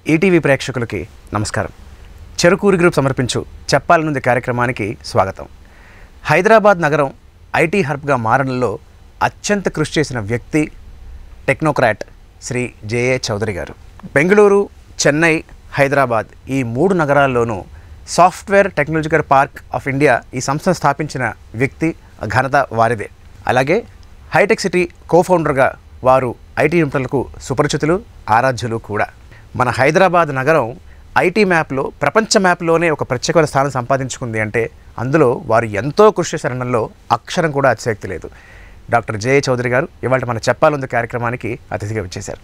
ETV ప్రేక్షకులకి నమస్కారం Cherukuri group సమర్పించు చెప్పాలనుంది కార్యక్రమానికి స్వాగతం హైదరాబాద్ నగరం ఐటీ హబ్గా మారడంలో అత్యంత కృషి చేసిన వ్యక్తి టెక్నోక్రాట్ శ్రీ జేఏ చౌదరి గారు బెంగళూరు చెన్నై హైదరాబాద్ ఈ మూడు నగరాల్లోనూ software technological park of India ఈ సంస్థను స్థాపించిన వ్యక్తి ఘనత వారిదే అలాగే హైటెక్ సిటీ కోఫౌండర్గా వారు ఐటీ నిపుణులకు సుపరిచితులు ఆరాధ్యులు కూడా మన హైదరాబాద్ నగరం ఐటీ మ్యాప్లో ప్రపంచ మ్యాప్లోనే ఒక ప్రత్యేకమైన స్థానం సంపాదించుకుంది అంటే అందులో వారు ఎంతో కృషి చేశారనడంలో అక్షరం కూడా అతిశక్తి లేదు డాక్టర్ జే చౌదరి గారు ఇవాళ మన చెప్పాలంది కార్యక్రమానికి అతిథిగా వచ్చేశారు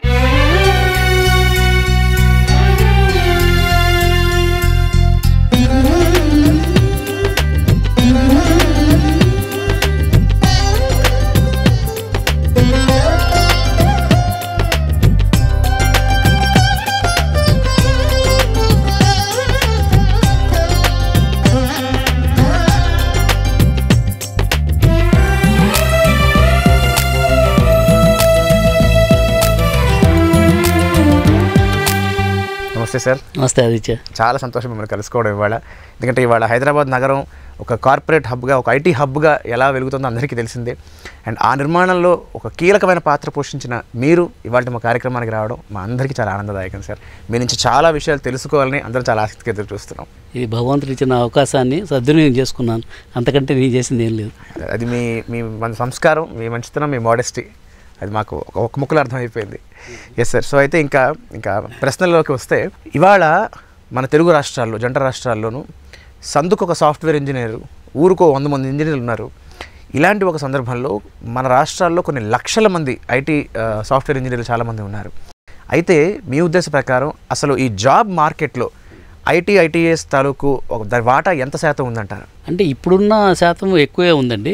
నమస్తే సార్ నమస్తే ఆదిత్య చాలా సంతోషం మిమ్మల్ని కలుసుకోవడం ఇవాళ ఎందుకంటే ఇవాళ హైదరాబాద్ నగరం ఒక కార్పొరేట్ హబ్గా ఒక ఐటీ హబ్గా ఎలా వెలుగుతుందో అందరికీ తెలిసిందే అండ్ ఆ నిర్మాణంలో ఒక కీలకమైన పాత్ర పోషించిన మీరు ఇవాళ మా కార్యక్రమానికి రావడం మా అందరికీ చాలా ఆనందదాయకం సార్ మీ నుంచి చాలా విషయాలు తెలుసుకోవాలని అందరం చాలా ఆసక్తిగా ఎదురు చూస్తున్నాం ఇది భగవంతుడు ఇచ్చిన అవకాశాన్ని సద్వినియోగం చేసుకున్నాను అంతకంటే నేను చేసింది ఏం లేదు అది మీ మీ మన సంస్కారం మీ మంచితనం మీ మోడెస్టీ అది మాకు ఒక ఒక్క ముక్కలు అర్థమైపోయింది ఎస్ సార్ సో అయితే ఇంకా ఇంకా ప్రశ్నల్లోకి వస్తే ఇవాళ మన తెలుగు రాష్ట్రాల్లో జంట రాష్ట్రాల్లోనూ సందుకు ఒక సాఫ్ట్వేర్ ఇంజనీర్ ఊరుకో వంద మంది ఇంజనీర్లు ఉన్నారు ఇలాంటి ఒక సందర్భంలో మన రాష్ట్రాల్లో కొన్ని లక్షల మంది ఐటీ సాఫ్ట్వేర్ ఇంజనీర్లు చాలామంది ఉన్నారు అయితే మీ ఉద్దేశ ప్రకారం అసలు ఈ జాబ్ మార్కెట్లో ఐటీ ఐటీఎస్ తాలూకు ఒక దాని వాటా ఎంత శాతం ఉందంటారు అంటే ఇప్పుడున్న శాతం ఎక్కువే ఉందండి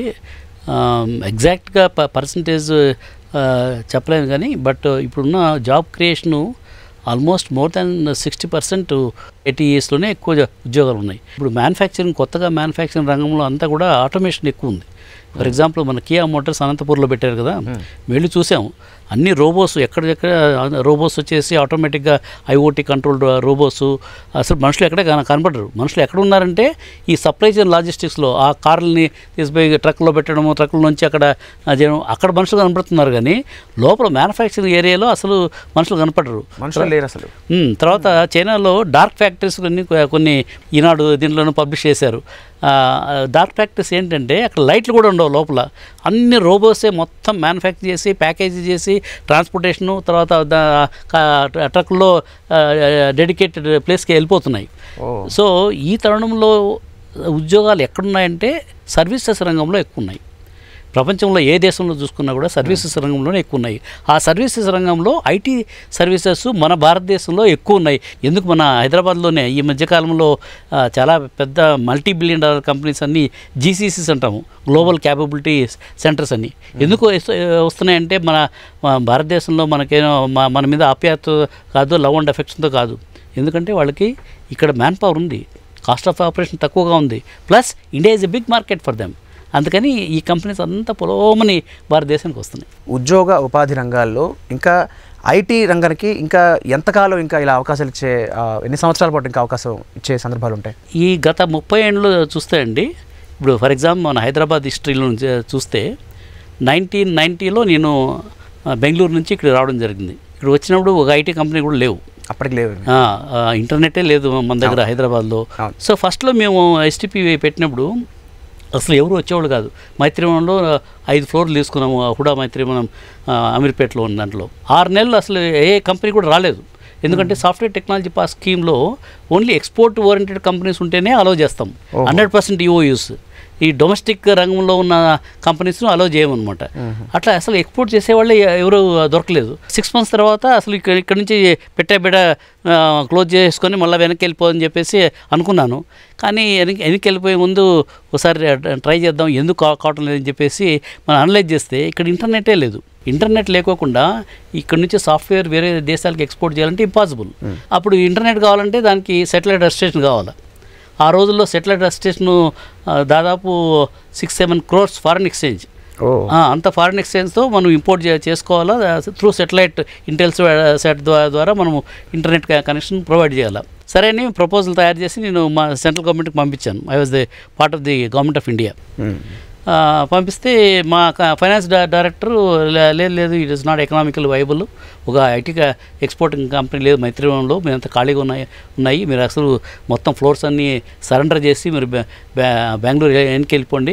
ఎగ్జాక్ట్గా ప పర్సంటేజ్ చెప్పలేను కానీ బట్ ఇప్పుడున్న job creation almost more than sixty percent eighty ఇయర్స్లోనే ఎక్కువ జా- ఉద్యోగాలు ఉన్నాయి ఇప్పుడు మ్యానుఫ్యాక్చరింగ్ కొత్తగా మ్యానుఫ్యాక్చరింగ్ రంగంలో అంతా కూడా ఆటోమేషన్ ఎక్కువ ఉంది ఫర్ ఎగ్జాంపుల్ మన కియా మోటార్స్ అనంతపూర్లో పెట్టారు కదా వెళ్ళి చూసాము అన్ని రోబోస్ ఎక్కడికెక్కడ రోబోస్ వచ్చేసి ఆటోమేటిక్గా ఐఓటీ కంట్రోల్డ్ రోబోస్ అసలు మనుషులు ఎక్కడ కన- కనపడరు మనుషులు ఎక్కడ ఉన్నారంటే ఈ సప్లై చైన్ లాజిస్టిక్స్లో ఆ కార్లని తీసుకుపోయి ట్రక్లో పెట్టడము ట్రక్కుల నుంచి అక్కడ ఆ, చేయడం అక్కడ మనుషులు కనపడుతున్నారు కానీ లోపల మ్యానుఫ్యాక్చరింగ్ ఏరియాలో అసలు మనుషులు కనపడరు మనుషులు లేరు అసలు మ్మ్. తర్వాత చైనాలో డార్క్ ఫ్యాక్టరీస్ కొన్ని కొన్ని ఈనాడు దీంట్లోనూ పబ్లిష్ చేశారు ఆ, డార్క్ ఫ్యాక్టరీస్ ఏంటంటే అక్కడ లైట్లు కూడా ఉండవు లోపల అన్ని రోబోసే మొత్తం మ్యానుఫ్యాక్చర్ చేసి ప్యాకేజీ చేసి ట్రాన్స్పోర్టేషను తర్వాత దా- కా- ట్రక్లో డెడికేటెడ్ ప్లేస్కి వెళ్ళిపోతున్నాయి ఓ సో ఈ తరుణంలో ఉద్యోగాలు ఎక్కడున్నాయంటే సర్వీసెస్ రంగంలో ఎక్కువ ఉన్నాయి ప్రపంచంలో ఏ దేశంలో చూసుకున్నా కూడా సర్వీసెస్ రంగంలోనే ఎక్కువ ఉన్నాయి ఆ సర్వీసెస్ రంగంలో ఐటీ సర్వీసెస్ మన భారతదేశంలో ఎక్కువ ఉన్నాయి ఎందుకు మన హైదరాబాద్లోనే ఈ మధ్యకాలంలో ఆ, చాలా పెద్ద మల్టీ బిలియన్ డాలర్ కంపెనీస్ అన్ని జీసీసీస్ అంటాము గ్లోబల్ క్యాపబిలిటీ సెంటర్స్ అని ఎందుకు వస్తు- వస్తున్నాయంటే మన మన భారతదేశంలో మనకేనో మ- మన మీద ఆప్యాయత కాదు లవ్ అండ్ ఎఫెక్షన్తో కాదు ఎందుకంటే వాళ్ళకి ఇక్కడ మ్యాన్ పవర్ ఉంది కాస్ట్ ఆఫ్ ఆపరేషన్ తక్కువగా ఉంది plus India is a big market for them అందుకని ఈ కంపెనీస్ అంతా పొలోమని భారతదేశానికి వస్తున్నాయి ఉద్యోగ ఉపాధి రంగాల్లో ఇంకా ఐటీ రంగానికి ఇంకా ఎంతకాలం ఇంకా ఇలా అవకాశాలు ఇచ్చే ఆ, ఎన్ని సంవత్సరాల పాటు ఇంకా అవకాశం ఇచ్చే సందర్భాలు ఉంటాయి ఈ గత ముప్పై ఏళ్ళు చూస్తే అండి ఇప్పుడు ఫర్ ఎగ్జాంపుల్ మన హైదరాబాద్ హిస్టరీలో నుంచి చూస్తే నైన్టీన్ నైంటీలో నేను ఆ, బెంగళూరు నుంచి ఇక్కడ రావడం జరిగింది ఇక్కడ వచ్చినప్పుడు ఒక ఐటీ కంపెనీ కూడా లేవు అప్పటికి లేవు ఆ, ఆ, ఇంటర్నెటే లేదు మన దగ్గర హైదరాబాద్లో అవును. సో ఫస్ట్లో మేము ఎస్టీపీ పెట్టినప్పుడు అసలు ఎవరు వచ్చేవాళ్ళు కాదు మైత్రివనంలో ఐదు ఫ్లోర్లు తీసుకున్నాము ఆ హుడా మైత్రివనం ఆ, అమీర్పేటలో ఉన్న దాంట్లో ఆరు నెలలు అసలు ఏ కంపెనీ కూడా రాలేదు ఎందుకంటే సాఫ్ట్వేర్ టెక్నాలజీ పాస్ స్కీమ్లో ఓన్లీ ఎక్స్పోర్ట్ ఓరియంటెడ్ కంపెనీస్ ఉంటేనే అలో చేస్తాం ఓహో. హండ్రెడ్ పర్సెంట్ ఈఓయూస్ ఈ డొమెస్టిక్ రంగంలో ఉన్న కంపెనీస్ను అలో చేయమన్నమాట అట్లా అసలు ఎక్స్పోర్ట్ చేసేవాళ్ళే ఎవరు దొరకలేదు సిక్స్ మంత్స్ తర్వాత అసలు ఇక్కడ ఇక్కడ నుంచి పెట్టే బిడ క్లోజ్ చేసుకొని మళ్ళీ వెనక్కి వెళ్ళిపోదని చెప్పేసి అనుకున్నాను కానీ వెనక్కి వెనక్కి వెళ్ళిపోయే ముందు ఒకసారి ట్రై చేద్దాం ఎందుకు కా- కావటం లేదని చెప్పేసి మనం అనలైజ్ చేస్తే ఇక్కడ ఇంటర్నెటే లేదు ఇంటర్నెట్ లేకోకుండా ఇక్కడ నుంచి సాఫ్ట్వేర్ వేరే దేశాలకు ఎక్స్పోర్ట్ చేయాలంటే ఇంపాసిబుల్ అప్పుడు ఇంటర్నెట్ కావాలంటే దానికి సెటిలైట్ రిజిస్ట్రేషన్ కావాలి ఆ రోజుల్లో సెటిలైట్ స్టేషను దాదాపు six seven crores foreign exchange ఓ ఆ, అంత ఫారిన్ ఎక్స్చేంజ్తో మనం ఇంపోర్ట్ చే చేసుకోవాలా త్రూ సెటిలైట్ ఇంటెల్స్ సెట్ ద్వారా మనము ఇంటర్నెట్ కనెక్షన్ ప్రొవైడ్ చేయాలా సరే అని ప్రపోజల్ తయారు చేసి నేను మా సెంట్రల్ గవర్నమెంట్కి పంపించాను I was the part of the government of India hmm. ఆ, పంపిస్తే మా ఫైనాన్స్ డైరెక్టర్ లేదు లేదు it is not economical viable ఒక ఐటీ ఎక్స్పోర్టింగ్ కంపెనీ లేదు మైత్రివనంలో మీరు అంత ఖాళీగా ఉన్నాయి ఉన్నాయి మీరు అసలు మొత్తం ఫ్లోర్స్ అన్నీ సరెండర్ చేసి మీరు బె- బె- బెంగళూరు వెనక్కి వెళ్ళిపోండి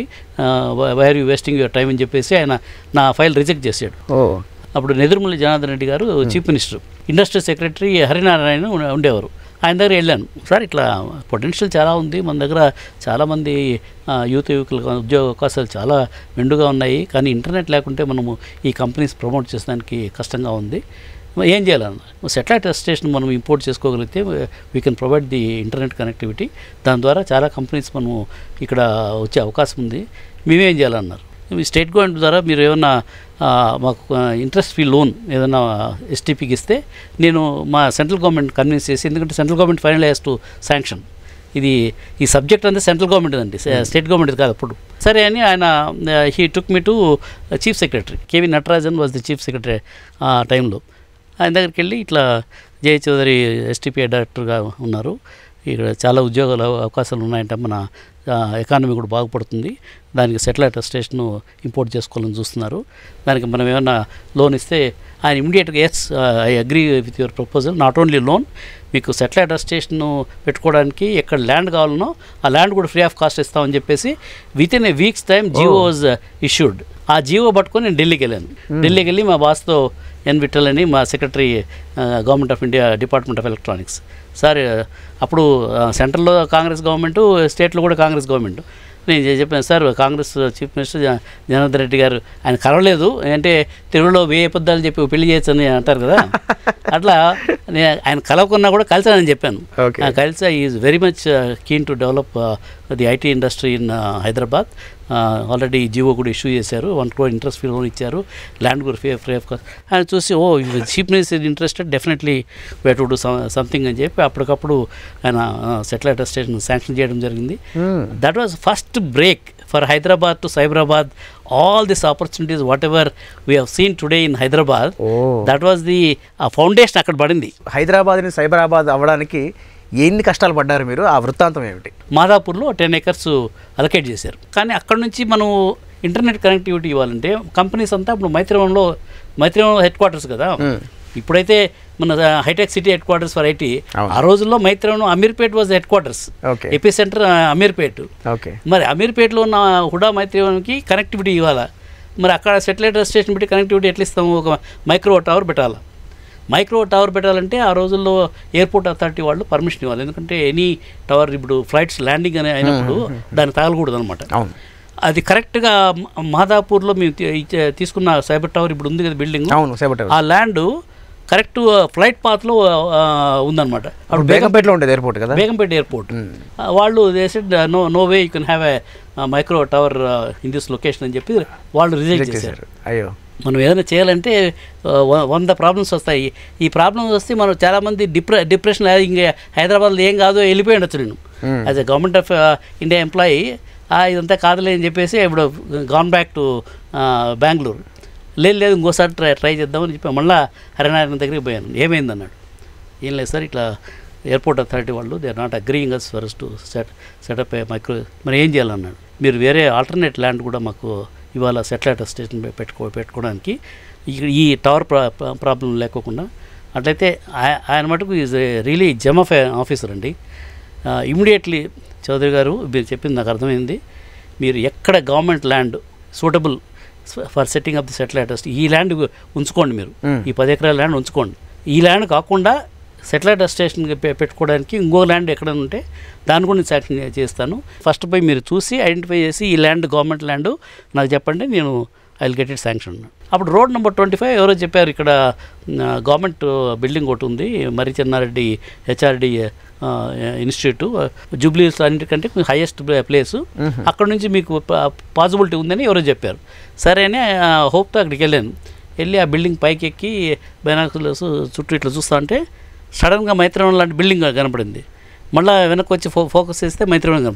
why are you wasting your time అని చెప్పేసి ఆయన నా ఫైల్ రిజెక్ట్ చేశాడు ఓ అప్పుడు Nedurumalli Janardhan Reddy garu chief minister industry secretary Harinarayana ఉండే- ఉండేవారు ఆయన దగ్గర వెళ్ళాను సార్ ఇట్లా పొటెన్షియల్ చాలా ఉంది మన దగ్గర చాలామంది ఆ, యూత్ యువకులకు ఉద్యోగ అవకాశాలు చాలా మెండుగా ఉన్నాయి కానీ ఇంటర్నెట్ లేకుంటే మనము ఈ కంపెనీస్ ప్రమోట్ చేసడానికి కష్టంగా ఉంది మరి ఏం చేయాలన్న సెటిలైట్ స్టేషన్ మనం ఇంపోర్ట్ చేసుకోగలిగితే we can provide the internet connectivity దాని ద్వారా చాలా కంపెనీస్ మనము ఇక్కడ వచ్చే అవకాశం ఉంది మేమేం చేయాలన్నారు మీ స్టేట్ గవర్నమెంట్ ద్వారా మీరు ఏమన్నా ఆ, మాకు ఇంట్రెస్ట్ ఫ్రీ లోన్ ఏదైనా ఎస్టీపీకి ఇస్తే నేను మా సెంట్రల్ గవర్నమెంట్ కన్విన్స్ చేసి ఎందుకంటే central government final has to sanction ఇది ఈ సబ్జెక్ట్ అంతా సెంట్రల్ గవర్నమెంట్ అండి స్టేట్ గవర్నమెంట్ కాదు అప్పుడు సరే అని ఆయన he took me to chief secretary KV Natarajan was the chief secretary ఆ టైంలో ఆయన దగ్గరికి వెళ్ళి ఇట్లా జయ చౌదరి ఎస్టీపీ డైరెక్టర్గా ఉన్నారు ఇక్కడ చాలా ఉద్యోగాల అవకాశాలు ఉన్నాయంటే మన ఎకానమీ కూడా బాగుపడుతుంది దానికి సెటిలైట్ స్టేషన్ ఇంపోర్ట్ చేసుకోవాలని చూస్తున్నారు దానికి మనం ఏమైనా లోన్ ఇస్తే ఆయన ఇమీడియట్గా yes I agree with your proposal not only loan మీకు సెటిలైట్ స్టేషన్ పెట్టుకోవడానికి ఎక్కడ ల్యాండ్ కావాలనో ఆ ల్యాండ్ కూడా ఫ్రీ ఆఫ్ కాస్ట్ ఇస్తామని చెప్పేసి with in a weeks time GO was issued ఆ జియో పట్టుకొని నేను ఢిల్లీకి వెళ్ళాను ఢిల్లీకి వెళ్ళి మా బాస్తో ఎన్ విఠల్ అని మా secretary government of India department of electronics sir అప్పుడు సెంట్రల్లో కాంగ్రెస్ గవర్నమెంట్ స్టేట్లో కూడా కాంగ్రెస్ గవర్నమెంట్ నేను చె- చెప్పాను సార్ కాంగ్రెస్ చీఫ్ మినిస్టర్ జ- జనార్దన్ రెడ్డి గారు ఆయన కలవలేదు అంటే తెలుగులో వేయ అబద్ధాలు చెప్పి పెళ్లి చేయొచ్చు అని అంటారు కదా అట్లా నేను ఆయన కలవకున్నా కూడా కలిసానని చెప్పాను Okay. ఆ, కలిసా is very much keen to develop the IT industry in Hyderabad already GO కూడా ఇష్యూ చేశారు one crore interest free loan ఇచ్చారు ల్యాండ్ కూడా ఫ్రీ ఫ్రీ ఆఫ్ కాస్ట్ ఆయన చూసి ఓ chief minister interested definitely way to do something అని చెప్పి అప్పటికప్పుడు ఆయన సెటిలైట్ స్టేషన్ శాంక్షన్ చేయడం జరిగింది hmm. That was first break for Hyderabad to Cyberabad all this opportunities whatever we have seen today in Hyderabad ఓ దట్ వాజ్ ది ఫౌండేషన్ అక్కడ పడింది హైదరాబాద్ని సైబరాబాద్ అవ్వడానికి ఎన్ని కష్టాలు పడ్డారు మీరు ఆ వృత్తాంతం ఏమిటి మాదాపూర్లో టెన్ ఎకర్స్ అలకేట్ చేశారు కానీ అక్కడ నుంచి మనం ఇంటర్నెట్ కనెక్టివిటీ ఇవ్వాలంటే కంపెనీస్ అంతా ఇప్పుడు మైత్రివనంలో మైత్రివనం హెడ్ క్వార్టర్స్ కదా మ్మ్. ఇప్పుడైతే మన హైటెక్ City headquarters for IT అవును. ఆ రోజుల్లో Maitrivanam Ameerpet was headquarters okay AP centre Ameerpet okay మరి అమీర్పేటలో ఉన్న హుడా మైత్రివనంకి కనెక్టివిటీ ఇవ్వాలా మరి అక్కడ సెటిలైట్ స్టేషన్ పెట్టి కనెక్టివిటీ ఎట్లా ఇస్తాము ఒక మైక్రో టవర్ పెట్టాలా మైక్రో టవర్ పెట్టాలంటే ఆ రోజుల్లో ఎయిర్పోర్ట్ అథారిటీ వాళ్ళు పర్మిషన్ ఇవ్వాలి ఎందుకంటే ఎనీ టవర్ ఇప్పుడు ఫ్లైట్స్ ల్యాండింగ్ అనే అయినప్పుడు దాన్ని తగలకూడదు అనమాట అవును అది కరెక్ట్గా మ- మాదాపూర్లో మేము తీ- ఇచ్చే- తీసుకున్న సైబర్ టవర్ ఇప్పుడు ఉంది కదా బిల్డింగ్ అవును సేపటి ఆ ల్యాండ్ కరెక్ట్ ఫ్లైట్ పాత్లో ఉందన్నమాట అప్పుడు బేగంపేటలో ఉండేది ఎయిర్పోర్ట్ కదా బేగంపేట ఎయిర్పోర్ట్ ఆ, వాళ్ళు decided no no way you can have a micro tower in this location అని చెప్పి వాళ్ళు రిజెక్ట్ రిజెక్ట్ చేశారు చేశారు అయ్యో మనం ఏదైనా చేయాలంటే ఆ, వ- వంద ప్రాబ్లమ్స్ వస్తాయి ఈ ప్రాబ్లమ్స్ వస్తే మనం చాలామంది డిప్రె డిప్రెషన్ ఇంకా హైదరాబాద్లో ఏం కాదో వెళ్ళిపోయి ఉండొచ్చు నేను Hmm. As a government of India employee ఇదంతా కాదులే అని చెప్పేసి ఇప్పుడు గాన్ బ్యాక్ టు బెంగళూరు లేదు లేదు ఇంకోసారి ట్రై ట్రై చేద్దామని చెప్పి మళ్ళీ హరినారాయణ దగ్గరికి పోయాను ఏమైంది అన్నాడు ఏం లేదు సార్ ఇట్లా ఎయిర్పోర్ట్ అథారిటీ వాళ్ళు they are not agreeing us for to set setup a micro మరి ఏం చేయాలన్నాడు మీరు వేరే ఆల్టర్నేట్ ల్యాండ్ కూడా మాకు ఇవాళ సెటిలైట్ స్టేషన్ పె- పెట్టుకో పెట్టుకోవడానికి ఇక్కడ ఈ టవర్ ప్రా ప్రాబ్లం లేకోకుండా అట్లయితే ఆయ- ఆయన మటుకు is really gem of officer అండి ఇమీడియట్లీ చౌదరి గారు మీరు చెప్పింది నాకు అర్థమైంది మీరు ఎక్కడ government land suitable for setting up the satellite ఈ ల్యాండ్ ఉంచుకోండి మీరు Mm. ఈ పది ఎకరాల ల్యాండ్ ఉంచుకోండి ఈ ల్యాండ్ కాకుండా సెటిలైట్ స్టేషన్ పెట్టుకోవడానికి ఇంకో ల్యాండ్ ఎక్కడ ఉంటే దాన్ని కూడా నేను శాంక్షన్ చేస్తాను ఫస్ట్ పోయి మీరు చూసి ఐడెంటిఫై చేసి ఈ ల్యాండ్ గవర్నమెంట్ ల్యాండ్ నాకు చెప్పండి నేను I will get it sanction అప్పుడు రోడ్ నెంబర్ ట్వంటీ ఫైవ్ ఎవరో చెప్పారు ఇక్కడ గవర్నమెంట్ బిల్డింగ్ ఒకటి ఉంది మరి చెన్నారెడ్డి హెచ్ఆర్డి ఇన్స్టిట్యూట్ జూబ్లీస్ అన్నిటికంటే హైయెస్ట్ ప్లేస్ అక్కడ నుంచి మీకు పాసిబిలిటీ ఉందని ఎవరో చెప్పారు సరే అని హోప్తో అక్కడికి వెళ్ళాను వెళ్ళి ఆ బిల్డింగ్ పైకి ఎక్కి బైనాకులర్స్ చుట్టూ ఇట్లా చూస్తా అంటే సడన్గా మైత్రివనం లాంటి బిల్డింగ్ కనపడింది మళ్ళీ వెనక్కి వచ్చి ఫో ఫోకస్ చేస్తే మైత్రివనం కనపడింది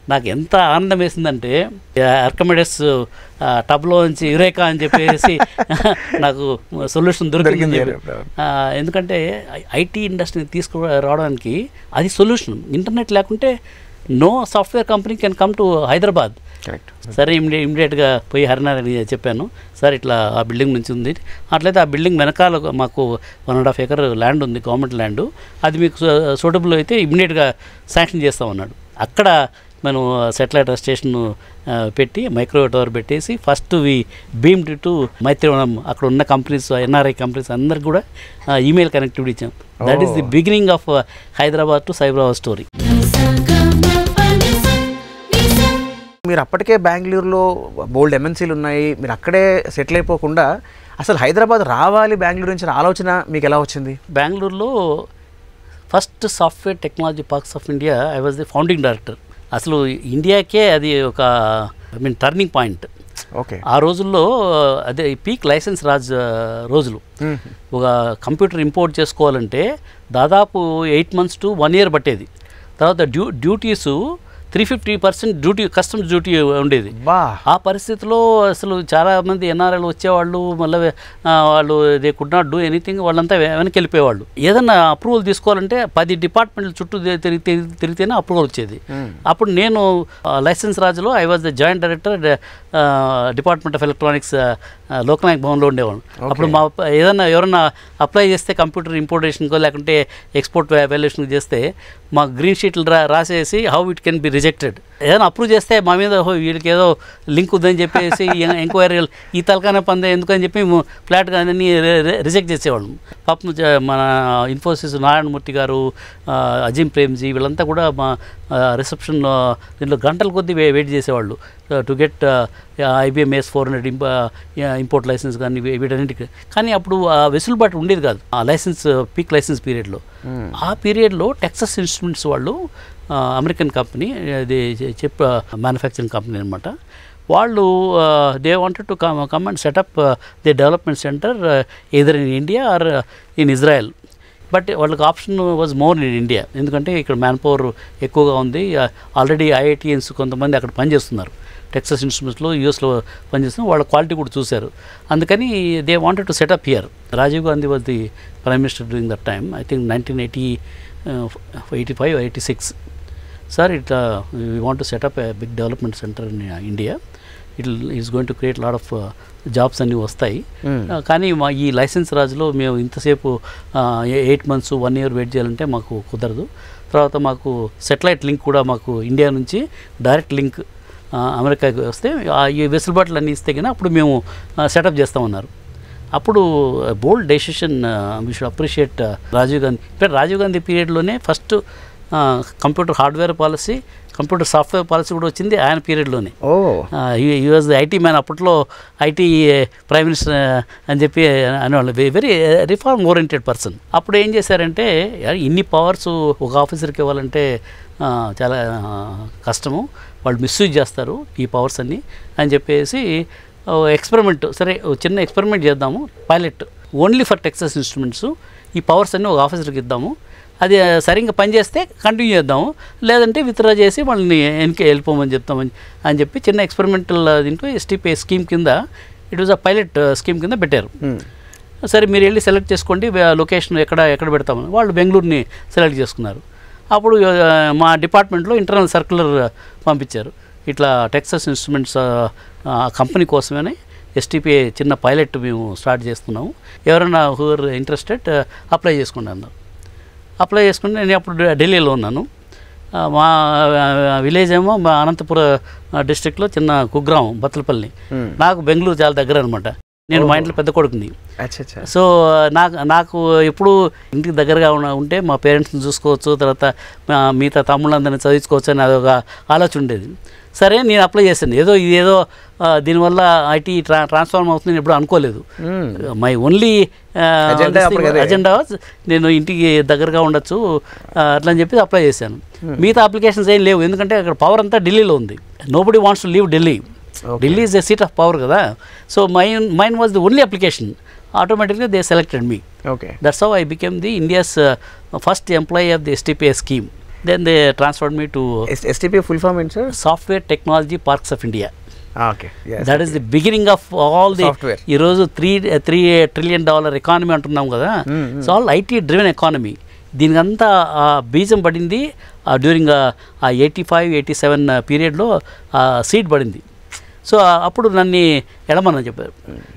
నాకు ఎంత ఆనందం వేసిందంటే అర్కమెడస్ టబ్లో నుంచి యురేకా అని చెప్పేసి నాకు సొల్యూషన్ దొరికింది దొరికింది. ఎందుకంటే ఐటీ ఇండస్ట్రీని తీసుకు రావడానికి అది సొల్యూషన్ ఇంటర్నెట్ లేకుంటే no software company can come to Hyderabad correct సరే ఇమ్మీడియట్ ఇమ్మీడియట్గా పోయి హరినాథ్ చెప్పాను సార్ ఇట్లా ఆ బిల్డింగ్ నుంచి ఉంది అట్లయితే ఆ బిల్డింగ్ వెనకాల ఒక మాకు one and half acre land ఉంది గవర్నమెంట్ ల్యాండ్ అది మీకు సూటబుల్ అయితే ఇమ్మీడియట్గా శాంక్షన్ చేస్తామన్నాడు అక్కడ మనం సెటిలైట్ స్టేషన్ పెట్టి మైక్రోవేవ్ టవర్ పెట్టేసి first we beamed to Maitrivanam అక్కడ ఉన్న కంపెనీస్ ఎన్ఆర్ఐ కంపెనీస్ అందరికి కూడా ఈమెయిల్ కనెక్టివిటీ ఇచ్చాం that is the beginning of Hyderabad to Cyberabad story మీరు అప్పటికే బెంగళూరులో బోల్డ్ ఎంఎన్సీలు ఉన్నాయి మీరు అక్కడే సెటిల్ అయిపోకుండా అసలు హైదరాబాద్ రావాలి బెంగళూరు నుంచి అనే ఆలోచన మీకు ఎలా వచ్చింది బెంగళూరులో first software technology parks of India I was the founding director అసలు ఇండియాకే అది ఒక I mean turning point okay ఆ రోజుల్లో అదే పీక్ లైసెన్స్ రాజ్ రోజులు ఒక కంప్యూటర్ ఇంపోర్ట్ చేసుకోవాలంటే దాదాపు eight months to one year పట్టేది తర్వాత due duties three fifty percent duty customs duty ఉండేది బా ఆ పరిస్థితిలో అసలు చాలా మంది ఎన్ఆర్ఐలు వచ్చేవాళ్ళు మళ్ళీ వాళ్ళు they could not do anything వాళ్ళంతా వె- వెనక్కి వెళ్ళిపోయేవాళ్ళు ఏదన్నా అప్రూవల్ తీసుకోవాలంటే పది డిపార్ట్మెంట్ల చుట్టూ తి- తిరిగి తిరిగి- తిరిగితేనే అప్రూవల్ వచ్చేది అప్పుడు నేను లైసెన్స్ రాజులో I was the joint director department of electronics Loknayak భవన్లో ఉండేవాడు అప్పుడు మా ప- ఏదన్నా ఎవరన్నా అప్లై చేస్తే కంప్యూటర్ ఇంపోర్టేషన్కో లేకుంటే ఎక్స్పోర్ట్ వాల్యుయేషన్ చేస్తే మా గ్రీన్ షీట్లు రా రాసేసి how it can be rejected ఏదైనా అప్రూవ్ చేస్తే మా మీద "ఓహో, వీళ్ళకి ఏదో లింక్ ఉందని చెప్పేసి ఎంక్వైరీ ఈ తలకాన పందే ఎందుకని చెప్పి ఫ్లాట్గా అన్ని రిజెక్ట్ చేసేవాళ్ళం పాపం జ- మన ఇన్ఫోసిస్ నారాయణమూర్తి గారు ఆ, అజీం ప్రేమ్జీ వీళ్ళంతా కూడా మా రిసెప్షన్ దీంట్లో గంటల కొద్దీ వే- వెయిట్ చేసేవాళ్ళు to get IBM S four hundred import licence కానీ వీ- వీటన్నిటికి కానీ అప్పుడు ఆ వెసులుబాటు ఉండేది కాదు ఆ లైసెన్స్ పీక్ లైసెన్స్ పీరియడ్లో ఆ పీరియడ్లో టెక్సస్ ఇన్స్ట్రుమెంట్స్ వాళ్ళు ఆ, అమెరికన్ కంపెనీ ఇది చెప్ మ్యానుఫ్యాక్చరింగ్ కంపెనీ అనమాట వాళ్ళు they wanted to come come and set up the development centre either in India or in Israel but వాళ్ళకి option was more in India ఎందుకంటే ఇక్కడ మ్యాన్ పవర్ ఎక్కువగా ఉంది ఆల్రెడీ ఐఐటిఎన్స్ కొంతమంది అక్కడ పనిచేస్తున్నారు టెక్సస్ ఇన్స్ట్రుమెంట్స్లో యూఎస్లో పనిచేస్తున్నారు వాళ్ళ క్వాలిటీ కూడా చూశారు అందుకని they wanted to set up here Rajiv Gandhi was the prime minister during that time I think nineteen eighty eighty five eighty six sir ఇట్లా we want to set up a big development centre in India it is going to create lot of jobs అన్నీ వస్తాయి ఆ, కానీ మా ఈ licence రాజులో మేము ఇంతసేపు eight months one year wait చేయాలంటే మాకు కుదరదు తర్వాత మాకు సెటిలైట్ లింక్ కూడా మాకు ఇండియా నుంచి డైరెక్ట్ లింక్ అమెరికాకి వస్తే ఆ ఈ వెసులుబాట్లు అన్నీ ఇస్తే కనుక అప్పుడు మేము సెటప్ చేస్తామన్నారు అప్పుడు bold decision we should appreciate Rajiv Gandhi ఇప్పుడు రాజీవ్ గాంధీ పీరియడ్లోనే first computer hardware policy computer software policy కూడా వచ్చింది ఆయన పీరియడ్లోనే oh he was IT man అప్పట్లో ఐటీ ప్రైమ్ మినిస్టర్ అని చెప్పి అనేవాళ్ళు వెరీ రిఫార్మ్ ఓరియంటెడ్ పర్సన్ అప్పుడు ఏం చేశారంటే "యా, ఇన్ని పవర్స్ ఒక ఆఫీసర్కి ఇవ్వాలంటే ఆ, చాలా ఆ, కష్టము వాళ్ళు మిస్యూజ్ చేస్తారు ఈ పవర్స్ అన్ని అని చెప్పేసి ఎక్స్పెరిమెంట్ సరే ఓ చిన్న ఎక్స్పెరిమెంట్ చేద్దాము pilot only for Texas Instruments ఈ పవర్స్ అన్ని ఒక ఆఫీసర్కి ఇద్దాము అది ఆ, సరిగ్గా పనిచేస్తే కంటిన్యూ చేద్దాము లేదంటే విత్డ్రా చేసి వాళ్ళని వెనక్కి వెళ్ళిపోమని చెప్తామని అని చెప్పి చిన్న ఎక్స్పెరిమెంటల్ దీంట్లో ఎస్టీపీ స్కీమ్ కింద it was a pilot scheme కింద పెట్టారు సరే మీరు వెళ్ళి సెలెక్ట్ చేసుకోండి లొకేషన్ ఎక్కడ ఎక్కడ పెడతామని వాళ్ళు బెంగళూరుని సెలెక్ట్ చేసుకున్నారు అప్పుడు ఆ, మా డిపార్ట్మెంట్లో ఇంటర్నల్ సర్క్యులర్ పంపించారు ఇట్లా టెక్సస్ ఇన్స్ట్రుమెంట్స్ కంపెనీ కోసమని ఎస్టీపీ చిన్న పైలట్ మేము స్టార్ట్ చేస్తున్నాము ఎవరైనా హూఆర్ ఇంట్రెస్టెడ్ అప్లై చేసుకోండి అన్నారు అప్లై చేసుకుంటే నేను అప్పుడు ఢి- ఢిల్లీలో ఉన్నాను ఆ, మా విలేజ్ ఏమో మా అనంతపుర డిస్ట్రిక్ట్లో చిన్న కుగ్రామం బత్తలపల్లి నాకు బెంగళూరు చాలా దగ్గర అనమాట నేను మా ఇంట్లో పెద్ద కొడుకుని అచ్చా అచ్చా సో నాకు నాకు ఎప్పుడు ఇంటికి దగ్గరగా ఉన్న ఉంటే మా పేరెంట్స్ని చూసుకోవచ్చు తర్వాత మా మిగతా తమ్ముళ్ళందరినీ చదివించుకోవచ్చు అని అదొక ఆలోచన ఉండేది సరే నేను అప్లై చేశాను ఏదో ఇదేదో ఆ, దీనివల్ల ఐటీ ట్రా ట్రాన్స్ఫార్మ్ అవుతుందని ఎప్పుడు అనుకోలేదు మై ఓన్లీ Agenda అప్పుడు అదే. అజెండా నేను ఇంటికి దగ్గరగా ఉండొచ్చు ఆ, అట్లా అని చెప్పి అప్లై చేశాను మిగతా అప్లికేషన్స్ ఏం లేవు ఎందుకంటే అక్కడ పవర్ అంతా ఢిల్లీలో ఉంది nobody wants to leave Delhi Delhi is a seat of power కదా so mine mine was the only application ఆటోమేటిక్గా they selected me okay that's how I became the India's first employee of the STPA scheme then they transferred me to STP full form ఏంటి sir software technology parks of India okay that is the beginning of all the Software. ఈరోజు three three trillion dollar economy అంటున్నాం కదా Mm, so all IT driven economy దీనికంతా ఆ బీజం పడింది during ఆ eighty five eighty seven పీరియడ్లో seed పడింది సో అప్పుడు నన్ను ఎడమని చెప్పారు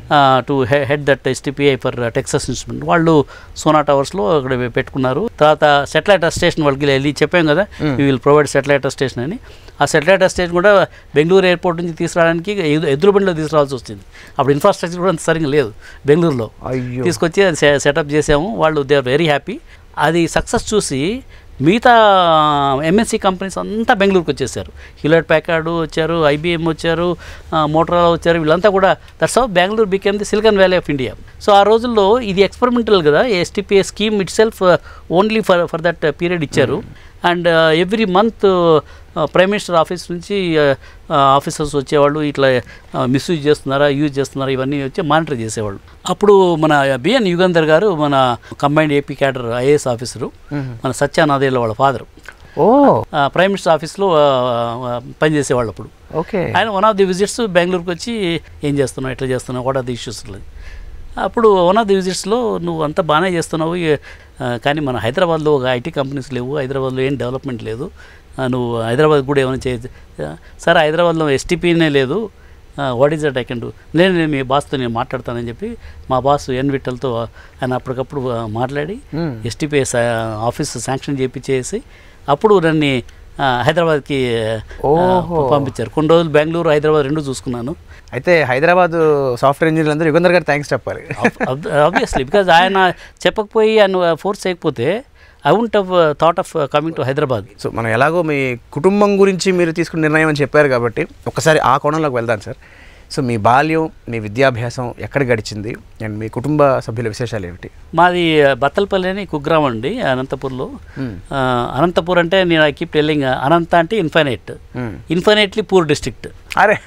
to head that STPI for Texas Instrument వాళ్ళు సోనా టవర్స్లో అక్కడ పెట్టుకున్నారు తర్వాత సెటిలైట్ స్టేషన్ వాళ్ళకి వెళ్ళి చెప్పాం కదా we will provide satellite station అని ఆ సెటిలైట్ స్టేషన్ కూడా బెంగళూరు ఎయిర్పోర్ట్ నుంచి తీసుకురావడానికి ఎదు- ఎదురు బండిలో తీసుకురావాల్సి వచ్చింది అప్పుడు ఇన్ఫ్రాస్ట్రక్చర్ కూడా అంత సరిగ్గా లేదు బెంగళూరులో అయ్యో తీసుకొచ్చి అది సె- సెటప్ చేసాము వాళ్ళు దే ఆర్ వెరీ హ్యాపీ అది సక్సెస్ చూసి మిగతా ఎంఎస్సి కంపెనీస్ అంతా బెంగళూరుకి వచ్చేసారు హిలెట్ ప్యాకార్డు వచ్చారు ఐబిఎం వచ్చారు మోటరోలా వచ్చారు వీళ్ళంతా కూడా that's of Bengaluru became the Silicon Valley of India so ఆ రోజుల్లో ఇది ఎక్స్పెరిమెంటల్ కదా STPA scheme itself only for for that period ఇచ్చారు and every month prime minister office నుంచి ఆఫీసర్స్ వచ్చేవాళ్ళు ఇట్లా మిస్యూజ్ చేస్తున్నారా యూజ్ చేస్తున్నారా ఇవన్నీ వచ్చి మానిటర్ చేసేవాళ్ళు అప్పుడు మన బిఎన్ యుగంధర్ గారు మన combined AP cadre IAS officer మన సత్యానాదేళ్ళ వాళ్ళ ఫాదర్ ఓ ప్రైమ్ మినిస్టర్ ఆఫీస్లో పనిచేసేవాళ్ళు అప్పుడు ఓకే ఆయన వన్ ఆఫ్ ది విజిట్స్ బెంగళూరుకి వచ్చి ఏం చేస్తున్నావు ఎట్లా చేస్తున్నావు వాట్ ఆర్ ది ఇష్యూస్ అప్పుడు వన్ ఆఫ్ ది విజిట్స్లో నువ్వు అంతా బాగానే చేస్తున్నావు ఏ- ఆ, కానీ మన హైదరాబాద్లో ఒక ఐటీ కంపెనీస్ లేవు హైదరాబాద్లో ఏం డెవలప్మెంట్ లేదు ఆ, నువ్వు హైదరాబాద్ కూడా ఏమైనా చేయ సరే హైదరాబాద్లో ఎస్టీపీనే లేదు what is that I can do నేను నేను మీ బాస్తో నేను మాట్లాడతానని చెప్పి మా బాస్ ఎన్ విట్టల్తో ఆయన అప్పటికప్పుడు ఆ, మాట్లాడి Hmm. ఎస్టీపీ ఆఫీస్ శాంక్షన్ చేయించేసి అప్పుడు నన్ను ఆ, హైదరాబాద్కి ఆ, ఓహో. పంపించారు కొన్ని రోజులు బెంగళూరు హైదరాబాద్ రెండు చూసుకున్నాను అయితే హైదరాబాద్ సాఫ్ట్వేర్ ఇంజనీర్లు అందరూ యుగంధర్ గారు థ్యాంక్స్ చెప్పాలి ఆబ్వియస్లీ బికాజ్ ఆయన చెప్పకపోయి ఆయన ఫోర్స్ చేయకపోతే I won't have thought of coming to Hyderabad so మనం ఎలాగో మీ కుటుంబం గురించి మీరు తీసుకున్న నిర్ణయం అని చెప్పారు కాబట్టి ఒకసారి ఆ కోణంలోకి వెళ్దాం సార్ సో మీ బాల్యం మీ విద్యాభ్యాసం ఎక్కడ గడిచింది అండ్ మీ కుటుంబ సభ్యుల విశేషాలు ఏమిటి మాది బత్తలపల్లి అని కుగ్రామం అండి అనంతపూర్లో Hmm. ఆ, అనంతపూర్ అంటే నేను ఐ కీప్ టెల్లింగ్ అనంత అంటే infinite Hmm. Infinitely poor district అరే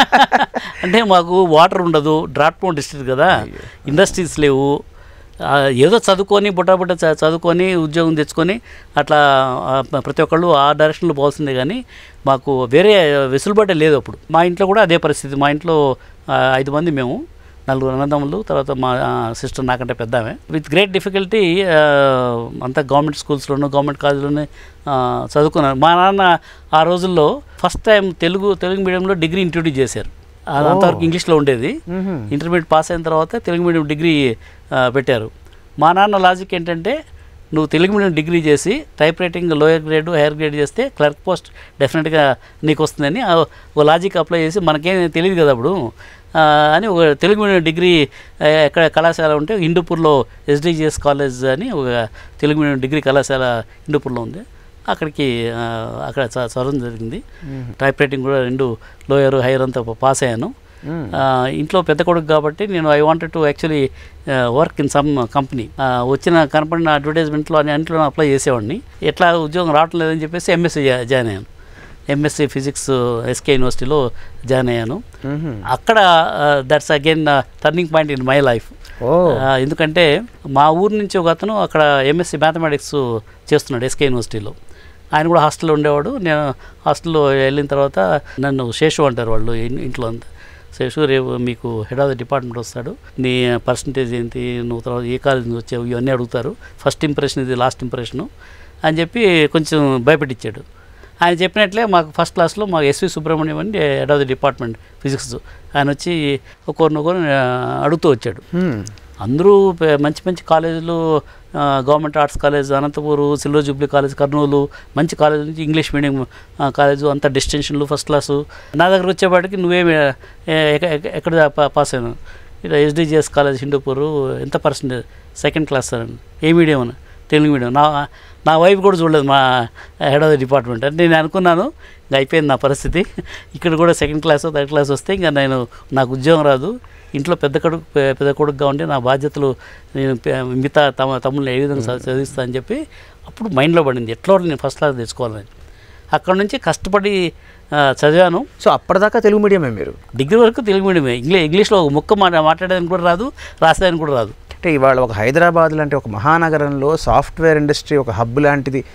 అంటే మాకు వాటర్ ఉండదు డ్రాట్ పోన్ డిస్ట్రిక్ట్ కదా ఇండస్ట్రీస్ లేవు ఆ, ఏదో చదువుకొని బుట్ట బుట్ట చ- చదువుకొని ఉద్యోగం తెచ్చుకొని అట్లా ఆ, ప- ప్రతి ఒక్కళ్ళు ఆ డైరెక్షన్లో పోవాల్సిందే కానీ మాకు వేరే వెసులుబాటే లేదు అప్పుడు మా ఇంట్లో కూడా అదే పరిస్థితి మా ఇంట్లో ఆ, ఐదు మంది మేము నలుగురు అన్నదమ్ములు తర్వాత మా సిస్టర్ నాకంటే పెద్ద ఆమె విత్ గ్రేట్ డిఫికల్టీ అంతా గవర్నమెంట్ స్కూల్స్లోనూ గవర్నమెంట్ కాలేజీలోనే చదువుకున్నాను మా నాన్న ఆ రోజుల్లో ఫస్ట్ టైం తెలుగు తెలుగు మీడియంలో డిగ్రీ ఇంట్రొడ్యూస్ చేశారు అది అంతవరకు ఇంగ్లీష్లో ఉండేది మ్మ్. ఇంటర్మీడియట్ పాస్ అయిన తర్వాత తెలుగు మీడియం డిగ్రీ ఆ, పెట్టారు మా నాన్న లాజిక్ ఏంటంటే నువ్వు తెలుగు మీడియం డిగ్రీ చేసి typewriting lower grade higher grade చేస్తే క్లర్క్ పోస్ట్ డెఫినెట్గా నీకు వస్తుందని ఆ ఓ లాజిక్ అప్లై చేసి మనకేం తెలియదు కదా అప్పుడు ఆ, అని ఒక తెలుగు మీడియం డిగ్రీ ఆ, ఎక్కడ కళాశాల ఉంటే హిందూపూర్లో ఎస్డిజిఎస్ కాలేజ్ అని ఒక తెలుగు మీడియం డిగ్రీ కళాశాల హిందూపూర్లో ఉంది అక్కడికి ఆ, అక్కడ చ- చదవడం జరిగింది టైప్ రైటింగ్ కూడా రెండు లోయర్ హైయర్ అంతా పాస్ అయ్యాను మ్మ్. ఆ, ఇంట్లో పెద్ద కొడుకు కాబట్టి నేను I wanted to actually work in some company వచ్చిన కనపడిన అడ్వర్టైజ్మెంట్లో అని అన్నింటిలో అప్లై చేసేవాడిని ఎట్లా ఉద్యోగం రావటం లేదని చెప్పేసి ఎంఎస్సీ జాయిన్ అయ్యాను ఎంఎస్సీ ఫిజిక్స్ ఎస్కే యూనివర్సిటీలో జాయిన్ అయ్యాను మ్మ్. అక్కడ that's again turning point in my life ఓ ఎందుకంటే మా ఊరు నుంచి ఒక అతను అక్కడ ఎంఎస్సీ మ్యాథమెటిక్స్ చేస్తున్నాడు ఎస్కే యూనివర్సిటీలో ఆయన కూడా హాస్టల్లో ఉండేవాడు నేను హాస్టల్లో వెళ్ళిన తర్వాత నన్ను శేషు అంటారు వాళ్ళు ఇన్- ఇంట్లో అంతా శేషు రేపు మీకు హెడ్ ఆఫ్ ద డిపార్ట్మెంట్ వస్తాడు నీ పర్సంటేజ్ ఏంటి నువ్వు తర్వాత ఏ కాలేజ్ నుంచి వచ్చావు ఇవన్నీ అడుగుతారు ఫస్ట్ ఇంప్రెషన్ ఇది లాస్ట్ ఇంప్రెషను అని చెప్పి కొంచెం భయపెట్టించాడు ఆయన చెప్పినట్లే మాకు ఫస్ట్ క్లాస్లో మాకు ఎస్వి సుబ్రహ్మణ్యం అని head of the department physics ఆయన వచ్చి ఒకరినొకరు అడుగుతూ వచ్చాడు మ్మ్. అందరూ పే- మంచి మంచి కాలేజీలు ఆ, government arts college Anantapur silver jubilee college Kurnool మంచి కాలేజ్ నుంచి ఇంగ్లీష్ మీడియం ఆ, కాలేజు అంత డిస్టింక్షన్లు ఫస్ట్ క్లాసు నా దగ్గర వచ్చేపాటికి నువ్వేమి ఏ- ఎక్క- ఎక్క- ఎక్కడ పా- పాస్ అయినా ఇలా ఎస్డిజిఎస్ కాలేజ్ హిందూపూరు ఎంత పర్సెంటేజ్ సెకండ్ క్లాస్ సార్ అని ఏ మీడియం అని తెలుగు మీడియం నా నా వైఫ్ కూడా చూడలేదు మా హెడ్ ఆఫ్ ది డిపార్ట్మెంట్ అంటే నేను అనుకున్నాను ఇంకా అయిపోయింది నా పరిస్థితి ఇక్కడ కూడా సెకండ్ క్లాస్ థర్డ్ క్లాస్ వస్తే ఇంకా నేను నాకు ఉద్యోగం రాదు ఇంట్లో పెద్ద కొడుకు పె- పెద్ద కొడుకుగా ఉంటే నా బాధ్యతలు నేను పె- మిగతా తమ తమ్ముళ్ళని ఏ విధంగా చదివి- చదివిస్తా అని చెప్పి అప్పుడు మైండ్లో పడింది ఎట్లా ఒకటి నేను ఫస్ట్ క్లాస్ తెచ్చుకోవాలని అక్కడ నుంచి కష్టపడి ఆ, చదివాను సో అప్పటిదాకా తెలుగు మీడియమే మీరు డిగ్రీ వరకు తెలుగు మీడియమే ఇంగ్లీ ఇంగ్లీష్లో ఒక ముక్క మాట మాట్లాడడానికి కూడా రాదు రాసేదానికి కూడా రాదు అంటే ఇవాళ ఒక హైదరాబాద్ లాంటి ఒక మహానగరంలో సాఫ్ట్వేర్ ఇండస్ట్రీ ఒక హబ్ లాంటిది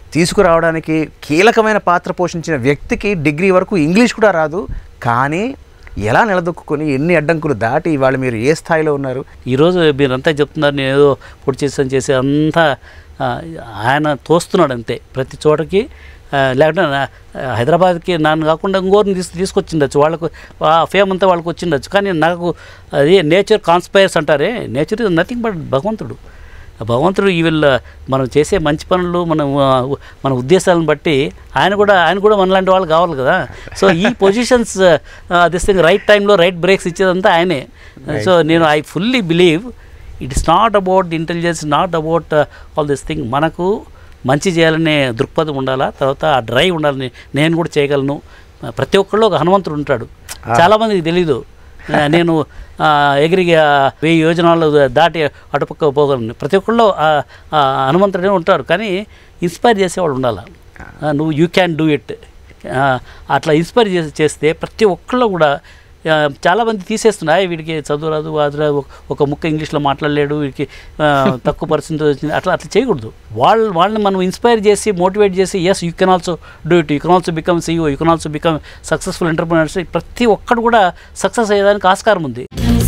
తీసుకురావడానికి కీలకమైన పాత్ర పోషించిన వ్యక్తికి డిగ్రీ వరకు ఇంగ్లీష్ కూడా రాదు కానీ ఎలా నిలదొక్కుని ఎన్ని అడ్డంకులు దాటి ఇవాళ మీరు ఏ స్థాయిలో ఉన్నారు ఈరోజు మీరంతా చెప్తున్నారు నేను ఏదో పొడి చేసాను చేసి అంతా ఆ, ఆయన తోస్తున్నాడు అంతే ప్రతి చోటకి ఆ, లేకుంటే నా- హైదరాబాద్కి నన్ను కాకుండా ఇంకోరిని తీసు తీసుకొచ్చిండొచ్చు వాళ్ళకు ఆ ఫేమ్ అంతా వాళ్ళకి వచ్చిండొచ్చు కానీ నాకు అది నేచర్ కాన్స్పైర్స్ అంటారే నేచర్ ఇస్ నథింగ్ బట్ భగవంతుడు ఆ భగవంతుడు ఈ వీళ్ళ మనం చేసే మంచి పనులు మనం ఆ, మన ఉద్దేశాలను బట్టి ఆయన కూడా ఆయన కూడా మనలాంటి వాళ్ళు కావాలి కదా సో ఈ పొజిషన్స్ దిస్ థింగ్ రైట్ టైంలో రైట్ బ్రేక్స్ ఇచ్చేదంతా ఆయనే సో నేను I fully believe it is not about intelligence not about all this thing మనకు మంచి చేయాలనే దృక్పథం ఉండాలా తర్వాత ఆ డ్రైవ్ ఉండాలని నేను కూడా చేయగలను ప్రతి ఒక్కళ్ళు ఒక హనుమంతుడు ఉంటాడు చాలామందికి తెలీదు ఆ, నేను ఆ, ఎగిరి ఆ, వెయ్యి యోజనాలు దాటి అటుపక్క పోగలను ప్రతి ఒక్కళ్ళు ఆ, ఆ హనుమంతుడే ఉంటారు కానీ ఇన్స్పైర్ చేసేవాడు ఉండాలి నువ్వు యూ క్యాన్ డూ ఇట్ అట్లా ఇన్స్పైర్ చేసి చేస్తే ప్రతి ఒక్కళ్ళు కూడా ఆ, చాలామంది తీసేస్తున్నాయి వీడికి చదువు రాదు అది రాదు ఒక- ఒక ముక్క ఇంగ్లీష్లో మాట్లాడలేడు వీడికి ఆ, తక్కువ పర్సెంటేజ్ వచ్చింది అట్లా అట్లా చేయకూడదు వాళ్ళు వాళ్ళని మనం ఇన్స్పైర్ చేసి మోటివేట్ చేసి yes you can also do it you can also become CEO you can also become successful entrepreneurs ప్రతి ఒక్కడు కూడా సక్సెస్ అయ్యేదానికి ఆస్కారం ఉంది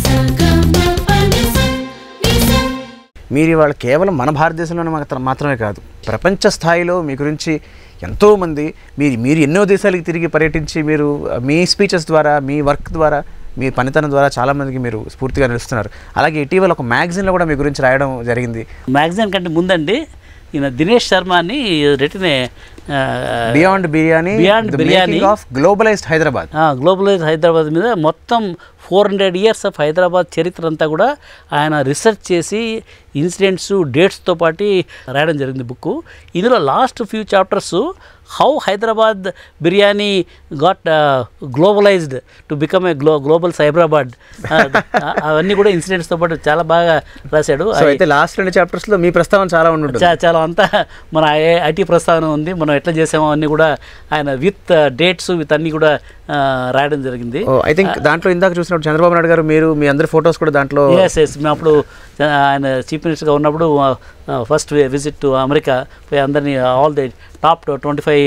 మీరు ఇవాళ కేవలం మన భారతదేశంలోనే మాత్ర- మాత్రమే కాదు ప్రపంచ స్థాయిలో మీ గురించి ఎంతోమంది మీరు మీరు ఎన్నో దేశాలకు తిరిగి పర్యటించి మీరు ఆ, మీ స్పీచెస్ ద్వారా మీ వర్క్ ద్వారా మీ పనితనం ద్వారా చాలామందికి మీరు స్ఫూర్తిగా నిలుస్తున్నారు అలాగే ఇటీవల ఒక మ్యాగజైన్లో కూడా మీ గురించి రాయడం జరిగింది మ్యాగజైన్ కంటే ముందండి ఈయన దినేష్ శర్మ అని రెటినే beyond biryani Beyond Biryani. Of globalised Hyderabad globalise Hyderabad మీద మొత్తం four hundred years of Hyderabad చరిత్ర అంతా కూడా ఆయన రీసెర్చ్ చేసి ఇన్సిడెంట్స్ డేట్స్తో పాటు రాయడం జరిగింది బుక్ ఇందులో last few chapters how Hyderabad biryani got globalised to become a గ్లో గ్లోబల్ సైబరాబాద్ అవన్నీ కూడా ఇన్సిడెంట్స్తో పాటు చాలా బాగా రాశాడు సో అయితే లాస్ట్ రెండు చాప్టర్స్ లో మీ ప్రస్తావన చాలా ఉండి ఉంటుంది చా- చాలా అంతా మన ఐ- ఐటీ ప్రస్తావన ఉంది మనం ఎట్లా చేసామో అన్నీ కూడా ఆయన విత్ డేట్స్ విత్ అన్నీ కూడా ఆ, రాయడం జరిగింది ఐ థింక్ దాంట్లో ఇందాక చూసినప్పుడు చంద్రబాబు నాయుడు గారు మీరు మీ అందరి ఫొటోస్ కూడా దాంట్లో ఎస్ ఎస్ మేము అప్పుడు ఆ, ఆయన చీఫ్ మినిస్టర్గా ఉన్నప్పుడు ఫస్ట్ విజిట్ టు అమెరికా పోయి అందరినీ all the top twenty five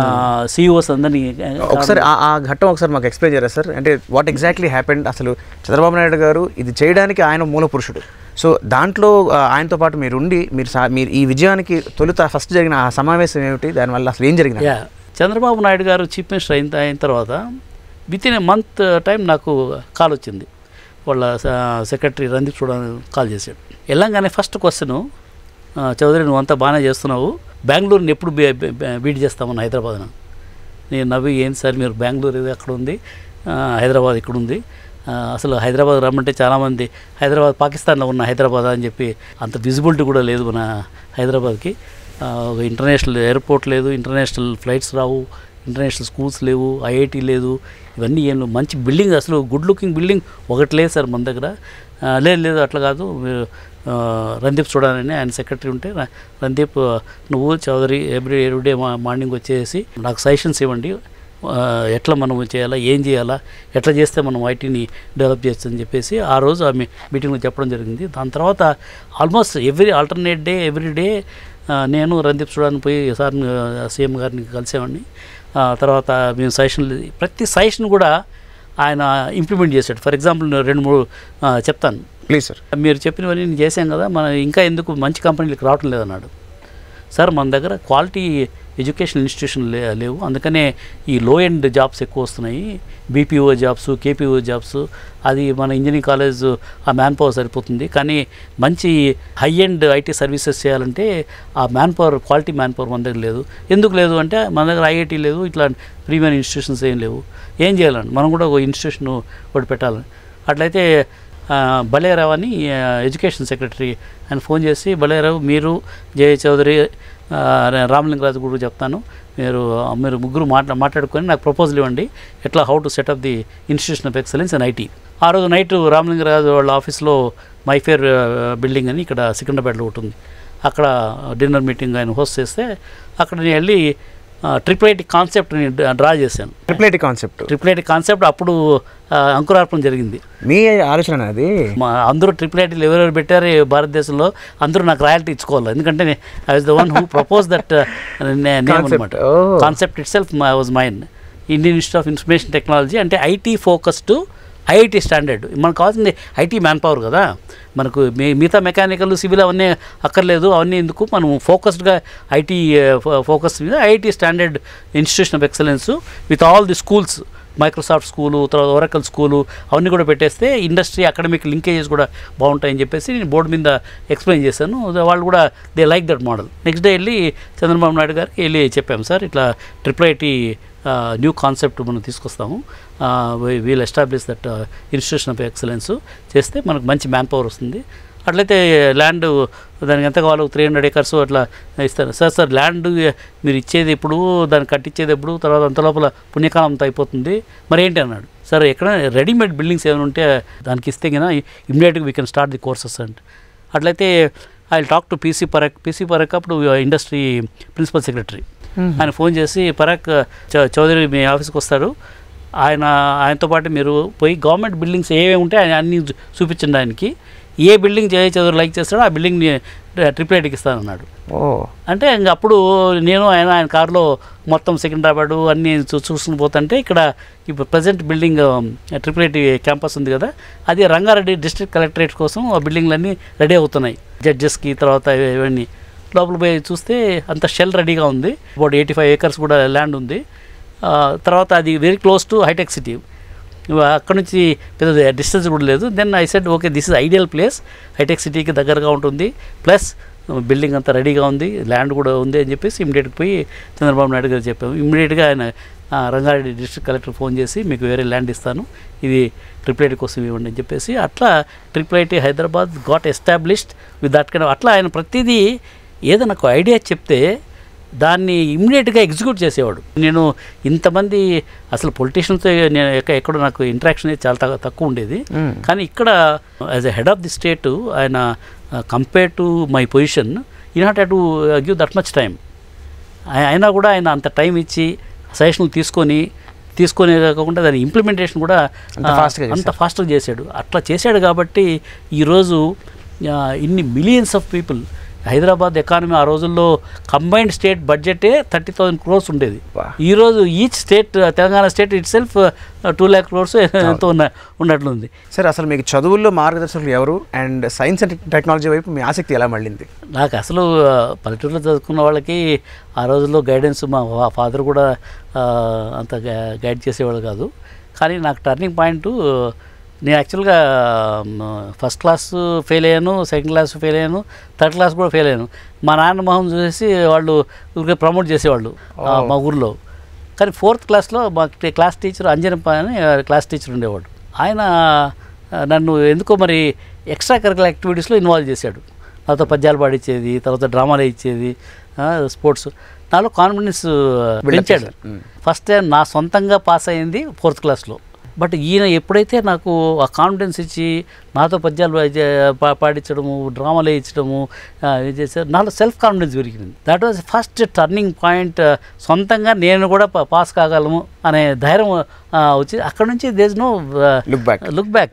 CEOs అందరినీ ఒకసారి ఆ ఆ ఘట్టం ఒకసారి మాకు ఎక్స్ప్లెయిన్ చేయరా సార్ అంటే వాట్ ఎగ్జాక్ట్లీ హ్యాపెండ్ అసలు చంద్రబాబు నాయుడు గారు ఇది చేయడానికి ఆయన మూల పురుషుడు సో దాంట్లో ఆ, ఆయనతో పాటు మీరు ఉండి మీరు సా- మీరు ఈ విజయానికి తొలుత ఫస్ట్ జరిగిన ఆ సమావేశం ఏమిటి దానివల్ల అసలు ఏం జరిగింది యా చంద్రబాబు నాయుడు గారు చీఫ్ మినిస్టర్ అయిన అయిన తర్వాత with in a month time నాకు కాల్ వచ్చింది వాళ్ళ సెక్రటరీ రందీప్ చూడని కాల్ చేశాడు వెళ్ళంగానే ఫస్ట్ క్వశ్చన్ చౌదరి నువ్వు అంతా బాగానే చేస్తున్నావు బెంగళూరుని ఎప్పుడు బీ- బీ- బీట్ చేస్తామని హైదరాబాద్ను నేను నవ్వి ఏంటి సార్ మీరు బెంగళూరు ఇది అక్కడ ఉంది ఆ, హైదరాబాద్ ఇక్కడ ఉంది ఆ, అసలు హైదరాబాద్ రమ్మంటే చాలామంది హైదరాబాద్ పాకిస్తాన్లో ఉన్న హైదరాబాద్ అని చెప్పి అంత విజిబిలిటీ కూడా లేదు మన హైదరాబాద్కి ఆ, ఒక ఇంటర్నేషనల్ ఎయిర్పోర్ట్ లేదు ఇంటర్నేషనల్ ఫ్లైట్స్ రావు ఇంటర్నేషనల్ స్కూల్స్ లేవు ఐఐటి లేదు ఇవన్నీ ఏం లేవు. మంచి బిల్డింగ్ అసలు గుడ్ లుకింగ్ బిల్డింగ్ ఒకటి లేదు సార్ మన దగ్గర ఆ, లేదు లేదు అట్లా కాదు మీరు ఆ, రందీప్ చూడాలని ఆయన సెక్రటరీ ఉంటే ర- రందీప్ నువ్వు చౌదరి ఎవ్రీ ఎవ్రీడే మా మార్నింగ్ వచ్చేసి నాకు సజెషన్స్ ఇవ్వండి ఆ, ఎట్లా మనం చేయాలా ఏం చేయాలా ఎట్లా చేస్తే మనం ఐటీని డెవలప్ చేయొచ్చని చెప్పేసి ఆ రోజు ఆమె మీటింగ్లో చెప్పడం జరిగింది దాని తర్వాత almost every alternate day every day నేను రందీప్ చూడడానికి పోయి సార్ సీఎం గారిని కలిసేవాడిని ఆ, తర్వాత మేము సజెషన్లు ప్రతి సజెషన్ కూడా ఆయన ఇంప్లిమెంట్ చేశాడు ఫర్ ఎగ్జాంపుల్ నేను రెండు మూడు ఆ, చెప్తాను ప్లీజ్ సార్ మీరు చెప్పినవన్నీ నేను చేశాం కదా మనం ఇంకా ఎందుకు మంచి కంపెనీలకు రావటం లేదన్నాడు సార్ మన దగ్గర క్వాలిటీ ఎడ్యుకేషన్ ఇన్స్టిట్యూషన్ లే లేవు అందుకనే ఈ లో ఎండ్ జాబ్స్ ఎక్కువ వస్తున్నాయి బీపీఓ జాబ్స్ కేపీఓ జాబ్స్ అది మన ఇంజనీరింగ్ కాలేజ్ ఆ మ్యాన్ పవర్ సరిపోతుంది కానీ మంచి హై ఎండ్ ఐటీ సర్వీసెస్ చేయాలంటే ఆ manpower quality manpower మన దగ్గర లేదు ఎందుకు లేదు అంటే మన దగ్గర ఐఐటీ లేదు ఇట్లా ప్రీమియర్ ఇన్స్టిట్యూషన్స్ ఏం లేవు ఏం చేయాలండి మనం కూడా ఒక ఇన్స్టిట్యూషన్ ఒకటి పెట్టాలని అట్లయితే ఆ, బలేరావు అని ఆ, ఎడ్యుకేషన్ సెక్రటరీ ఆయన ఫోన్ చేసి బలేరావు మీరు జయ చౌదరి ఆ, రా- రామలింగరాజు కూడా చెప్తాను మీరు ఆ, మీరు ముగ్గురు మాట్లా మాట్లాడుకొని నాకు ప్రపోజల్ ఇవ్వండి ఎట్లా how to set up the institution of excellence and IT ఆ రోజు నైట్ రామలింగరాజు వాళ్ళ ఆఫీస్లో మైఫేర్ బిల్డింగ్ అని ఇక్కడ సికింద్రాబాద్లో ఉంటుంది అక్కడ డిన్నర్ మీటింగ్ ఆయన హోస్ట్ చేస్తే అక్కడ నేను వెళ్ళి ట్రిపుల్ ఐటీ కాన్సెప్ట్ని డ్రా చేశాను triple IT concept triple IT concept అప్పుడు ఆ, అంకురార్పణ జరిగింది మీ ఆలోచన అది మా అందరూ ట్రిపుల్ ఐటీలు ఎవరెవరు పెట్టారు ఈ భారతదేశంలో అందరూ నాకు రాయల్టీ ఇచ్చుకోవాలి ఎందుకంటే I was the one who propose that name Concept. అనమాట Oh. Concept itself was mine Indian Institute of Information Technology అంటే ఐటీ ఫోకస్డ్ ఐఐటి స్టాండర్డ్ మనకు కావాల్సింది ఐటీ మ్యాన్ పవర్ కదా మనకు మీ మిగతా మెకానికల్ సివిల్ అవన్నీ అక్కర్లేదు అవన్నీ ఎందుకు మనం ఫోకస్డ్గా ఐటీ ఫోకస్ మీద IIT standard institution of excellence with all the schools Microsoft school తర్వాత ఒరకల్ స్కూలు అవన్నీ కూడా పెట్టేస్తే ఇండస్ట్రీ అకాడమిక్ లింకేజెస్ కూడా బాగుంటాయని చెప్పేసి నేను బోర్డు మీద ఎక్స్ప్లెయిన్ చేశాను వాళ్ళు కూడా they like that model next day వెళ్ళి చంద్రబాబు నాయుడు గారికి వెళ్ళి చెప్పాము సార్ ఇట్లా ట్రిపుల్ ఐటీ న్యూ కాన్సెప్ట్ మనం తీసుకొస్తాము we'll establish that institution of excellence చేస్తే మనకు మంచి మ్యాన్ పవర్ వస్తుంది అట్లయితే ల్యాండ్ దానికి ఎంత కావాలో త్రీ హండ్రెడ్ ఏకర్స్ అట్లా ఇస్తాను సార్ సార్ ల్యాండ్ మీరు ఇచ్చేది ఎప్పుడు దాన్ని కట్టించేది ఎప్పుడు తర్వాత అంత లోపల పుణ్యకాలం అంతా అయిపోతుంది మరి ఏంటి అన్నాడు సార్ ఎక్కడ రెడీమేడ్ బిల్డింగ్స్ ఏమైనా ఉంటే దానికి ఇస్తే కన్నా ఇమ్మీడియట్గా we can start the courses and అట్లయితే I talk to PC Parakh PC Parakh అప్పుడు ఇండస్ట్రీ ప్రిన్సిపల్ సెక్రటరీ ఆయన ఫోన్ చేసి పరాక్ చౌ- చౌదరి మీ ఆఫీస్కి వస్తారు ఆయన ఆయనతో పాటు మీరు పోయి గవర్నమెంట్ బిల్డింగ్స్ ఏవేవి ఉంటే ఆయన అన్ని చూ- చూపించండి ఆయనకి ఏ బిల్డింగ్ జయ చౌదరి లైక్ చేస్తాడో ఆ బిల్డింగ్ని ట్రిపుల్ ఐటీకి ఇస్తానన్నాడు ఓ అంటే ఇంక అప్పుడు నేను ఆయన ఆయన కారులో మొత్తం సికింద్రాబాద్ అన్నీ చూ చూసుకుని పోతుంటే ఇక్కడ ఇప్పుడు present building triple IT campus ఉంది కదా అది రంగారెడ్డి డిస్ట్రిక్ట్ కలెక్టరేట్ కోసం ఆ బిల్డింగ్లన్నీ రెడీ అవుతున్నాయి జడ్జెస్కి తర్వాత ఇవ- ఇవన్నీ లోపల పోయి చూస్తే అంత షెల్ రెడీగా ఉంది అబౌట్ ఎయిటీ ఫైవ్ ఏకర్స్ కూడా ల్యాండ్ ఉంది ఆ, తర్వాత అది వెరీ క్లోజ్ టు హైటెక్ సిటీ అక్కడ నుంచి పెద్ద డిస్టెన్స్ కూడా లేదు then I said okay this is ideal place హైటెక్ సిటీకి దగ్గరగా ఉంటుంది ప్లస్ బిల్డింగ్ అంతా రెడీగా ఉంది ల్యాండ్ కూడా ఉంది అని చెప్పేసి ఇమీడియట్గా పోయి చంద్రబాబు నాయుడు గారు చెప్పాము ఇమీడియట్గా ఆయన ఆ, రంగారెడ్డి డిస్ట్రిక్ట్ కలెక్టర్ ఫోన్ చేసి మీకు వేరే ల్యాండ్ ఇస్తాను ఇది ట్రిపుల్ ఐటీ కోసం ఇవ్వండి అని చెప్పేసి అట్లా triple IT Hyderabad got established with that kind అట్లా ఆయన ప్రతిదీ ఏదైనా ఒక ఐడియా చెప్తే దాన్ని ఇమ్మీడియట్గా ఎగ్జిక్యూట్ చేసేవాడు నేను ఇంతమంది అసలు పొలిటీషియన్స్తో నేను ఎక్క- ఎక్కడో నాకు ఇంటరాక్షన్ అనేది చాలా తక్కువ- తక్కువ ఉండేది మ్మ్. కానీ ఇక్కడ as a head of the state ఆయన compare to my position he not to give that much time అయినా కూడా ఆయన అంత టైం ఇచ్చి సజెషన్లు తీసుకొని తీసుకొని కాకుండా దాని ఇంప్లిమెంటేషన్ కూడా అంత ఆ, fast గా అంత చేశారు. ఫాస్ట్గా చేశాడు అట్లా చేశాడు కాబట్టి ఈరోజు ఆ, ఇన్ని millions of people Hyderabad economy ఆ రోజుల్లో కంబైన్డ్ స్టేట్ బడ్జెటే థర్టీ థౌసండ్ క్రోర్స్ ఉండేది వా. ఈరోజు each state Telangana state itself two lakh crores ఎంతో ఉన్న ఉన్నట్లుంది సార్ అసలు మీకు చదువుల్లో మార్గదర్శకులు ఎవరు అండ్ సైన్స్ అండ్ టెక్నాలజీ వైపు మీ ఆసక్తి ఎలా మళ్ళింది నాకు అసలు ఆ, పల్లెటూరులో చదువుకున్న వాళ్ళకి ఆ రోజుల్లో గైడెన్స్ మా ఫాదర్ కూడా ఆ, అంత గా- గైడ్ చేసేవాళ్ళు కాదు కానీ నాకు టర్నింగ్ పాయింట్ నేను యాక్చువల్గా ఫస్ట్ క్లాస్ ఫెయిల్ అయ్యాను సెకండ్ క్లాస్ ఫెయిల్ అయ్యాను థర్డ్ క్లాస్ కూడా ఫెయిల్ అయ్యాను మా నాన్న మొహం చూసేసి వాళ్ళు ఊరికే ప్రమోట్ చేసేవాళ్ళు ఆ, మా ఊర్లో కానీ ఫోర్త్ క్లాస్లో మా టే- క్లాస్ టీచర్ అంజనప్ప అని ఆ, క్లాస్ టీచర్ ఉండేవాడు ఆయన ఆ, నన్ను ఎందుకో మరి ఎక్స్ట్రా కరికులర్ యాక్టివిటీస్లో ఇన్వాల్వ్ చేశాడు నాతో పద్యాలు పాడించేది తర్వాత డ్రామాలు ఇచ్చేది స్పోర్ట్స్ నాలో కాన్ఫిడెన్స్ పెంచాడు చేశారు. మ్మ్. ఫస్ట్ టైం నా సొంతంగా పాస్ అయింది ఫోర్త్ క్లాస్లో బట్ ఈయన ఎప్పుడైతే నాకు ఆ కాన్ఫిడెన్స్ ఇచ్చి నాతో పద్యాలు పా- పా- పాడించడము డ్రామాలు వేయించడము ఆ, ఇది చేశారు నాలో సెల్ఫ్ కాన్ఫిడెన్స్ పెరిగింది that was first turning point సొంతంగా నేను కూడా పా- పాస్ కాగలము అనే ధైర్యం ఆ, వచ్చి అక్కడ నుంచి there's no look back look back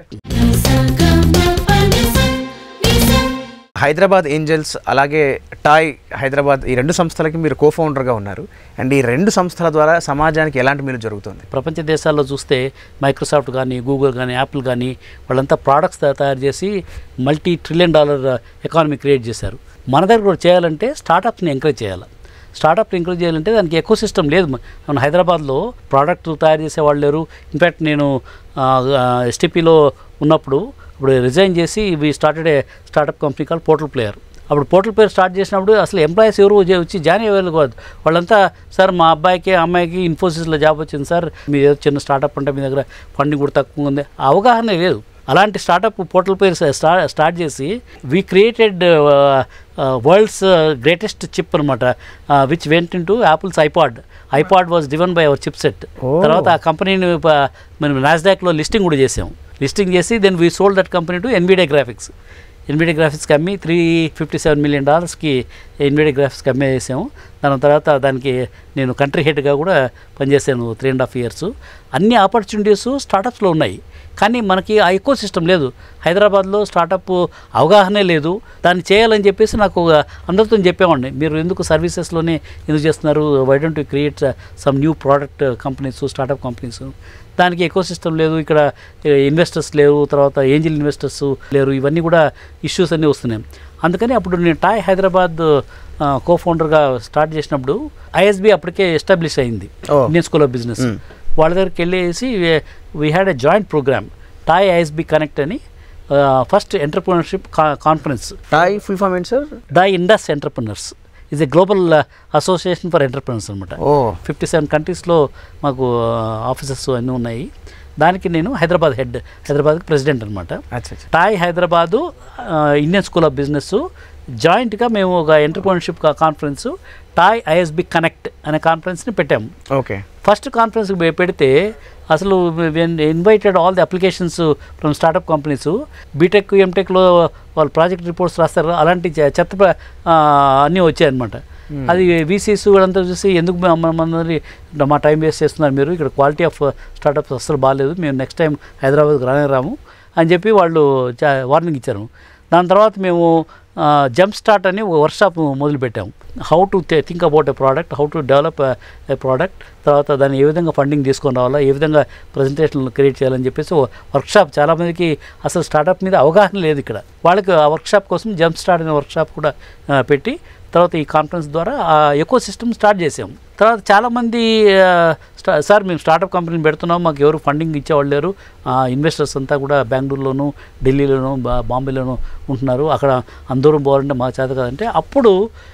Hyderabad angels అలాగే టాయ్ హైదరాబాద్ ఈ రెండు సంస్థలకి మీరు కో ఫౌండర్గా ఉన్నారు అండ్ ఈ రెండు సంస్థల ద్వారా సమాజానికి ఎలాంటి మేలు జరుగుతుంది ప్రపంచ దేశాల్లో చూస్తే మైక్రోసాఫ్ట్ కానీ గూగుల్ కానీ యాపిల్ కానీ వాళ్ళంతా ప్రోడక్ట్స్ తయారు చేసి multi trillion dollar economy create చేశారు మన దగ్గర కూడా చేయాలంటే స్టార్టప్స్ని ఎంకరేజ్ చేయాలి స్టార్టప్ని ఎంకరేజ్ చేయాలంటే దానికి ఎకో సిస్టమ్ లేదు మన హైదరాబాద్లో ప్రోడక్ట్ తయారు చేసే వాళ్ళు లేరు ఇన్ఫ్యాక్ట్ నేను ఎస్టీపీలో ఉన్నప్పుడు ఇప్పుడు రిజైన్ చేసి we started a startup company call portal player అప్పుడు పోర్టల్ ప్లేయర్ స్టార్ట్ చేసినప్పుడు అసలు ఎంప్లాయీస్ ఎవరు వచ్చి- వచ్చి జాయిన్ అయ్యేవాళ్ళు కాదు వాళ్ళంతా సార్ మా అబ్బాయికి అమ్మాయికి ఇన్ఫోసిస్లో జాబ్ వచ్చింది సార్ మీ ఏదో చిన్న స్టార్టప్ అంటే మీ దగ్గర ఫండింగ్ కూడా తక్కువ ఉంది ఆ అవగాహన లేదు అలాంటి స్టార్టప్ పోర్టల్ పేరు స్టార్ట్ స్టార్ట్ చేసి we created world's greatest chip అనమాట which went into Apple's iPod iPod was driven by our chipset Oh. తర్వాత ఆ కంపెనీని మనం నాస్డాక్లో లిస్టింగ్ కూడా చేసాం లిస్టింగ్ చేసి then we sold that company to Nvidia graphics Nvidia గ్రాఫిక్స్కి అమ్మి త్రీ ఫిఫ్టీ సెవెన్ మిలియన్ డాలర్స్కి ఎన్విడియా గ్రాఫిక్స్కి అమ్మేసాము దాని తర్వాత దానికి నేను కంట్రీ హెడ్గా కూడా పనిచేశాను త్రీ అండ్ హాఫ్ ఇయర్స్ అన్ని ఆపర్చునిటీస్ స్టార్టప్స్లో ఉన్నాయి కానీ మనకి ఆ ఎక్కువ సిస్టమ్ లేదు హైదరాబాద్లో స్టార్టప్ అవగాహనే లేదు దాన్ని చేయాలని చెప్పేసి నాకు అందరితో చెప్పేవాడిని మీరు ఎందుకు సర్వీసెస్లోనే ఎందుకు చేస్తున్నారు why don't you create some new product companies startup companies దానికి ఎక్కువ సిస్టమ్ లేదు ఇక్కడ ఇన్వెస్టర్స్ లేరు తర్వాత ఏంజిల్ ఇన్వెస్టర్స్ లేరు ఇవన్నీ కూడా ఇష్యూస్ అన్నీ వస్తున్నాయి అందుకని అప్పుడు నేను టాయ్ హైదరాబాద్ కో ఫౌండర్గా స్టార్ట్ చేసినప్పుడు ఐఎస్బి అప్పటికే ఎస్టాబ్లిష్ అయింది Oh. Indian school of business వాళ్ళ దగ్గరికి వెళ్ళేసి we had a joint programme TiE ISB connect అని first entrepreneurship conference TiE full form ఏంటి sir the Indus entrepreneurs is a global association for entrepreneurs అనమాట ఓ ఫిఫ్టీ సెవెన్ కంట్రీస్లో మాకు ఆఫీసెస్ అన్నీ ఉన్నాయి దానికి నేను హైదరాబాద్ హెడ్ హైదరాబాద్కి ప్రెసిడెంట్ అనమాట అచ్చా అచ్చా టాయ్ హైదరాబాదు ఆ, ఇండియన్ స్కూల్ ఆఫ్ బిజినెస్ జాయింట్గా మేము ఒక entrepreneurship conference TiE ISB connect అనే కాన్ఫరెన్స్ని పెట్టాము ఓకే ఫస్ట్ కాన్ఫరెన్స్ పెడితే అసలు invited all the applications from startup companies BTech ఎంటెక్లో వాళ్ళు ప్రాజెక్ట్ రిపోర్ట్స్ రాస్తారు అలాంటి చె- చెత్త ప్ర- ఆ, అన్నీ వచ్చాయన్నమాట అది వీసీస్ అంతా చూసి ఎందుకు మ- మ- మనది మా టైం వేస్ట్ చేస్తున్నారు మీరు ఇక్కడ క్వాలిటీ ఆఫ్ స్టార్టప్స్ అస్సలు బాగాలేదు మేము నెక్స్ట్ టైం హైదరాబాద్కి రానే రాము అని చెప్పి వాళ్ళు వార్నింగ్ ఇచ్చారు దాని తర్వాత మేము జంప్ స్టార్ట్ అని ఒక వర్క్షాప్ మొదలుపెట్టాము how to think about a product how to develop a product తర్వాత దాన్ని ఏ విధంగా ఫండింగ్ తీసుకొని రావాలా ఏ విధంగా ప్రజెంటేషన్లు క్రియేట్ చేయాలని చెప్పేసి వర్క్షాప్ చాలామందికి అసలు స్టార్టప్ మీద అవగాహన లేదు ఇక్కడ వాళ్ళకి ఆ వర్క్షాప్ కోసం జంప్ స్టార్ట్ అనే వర్క్షాప్ కూడా ఆ, పెట్టి తర్వాత ఈ కాన్ఫరెన్స్ ద్వారా ఆ ఎకో సిస్టమ్ స్టార్ట్ చేసాం తర్వాత చాలామంది ఆ, స్టా- సార్ మేము స్టార్టప్ కంపెనీని పెడుతున్నాం మాకు ఎవరు ఫండింగ్ ఇచ్చేవాళ్ళు లేరు ఇన్వెస్టర్స్ అంతా కూడా బెంగళూరులోను ఢిల్లీలోను బా- బాంబేలోను ఉంటున్నారు అక్కడ అందరూ పోవాలంటే మా చేత కాదంటే అప్పుడు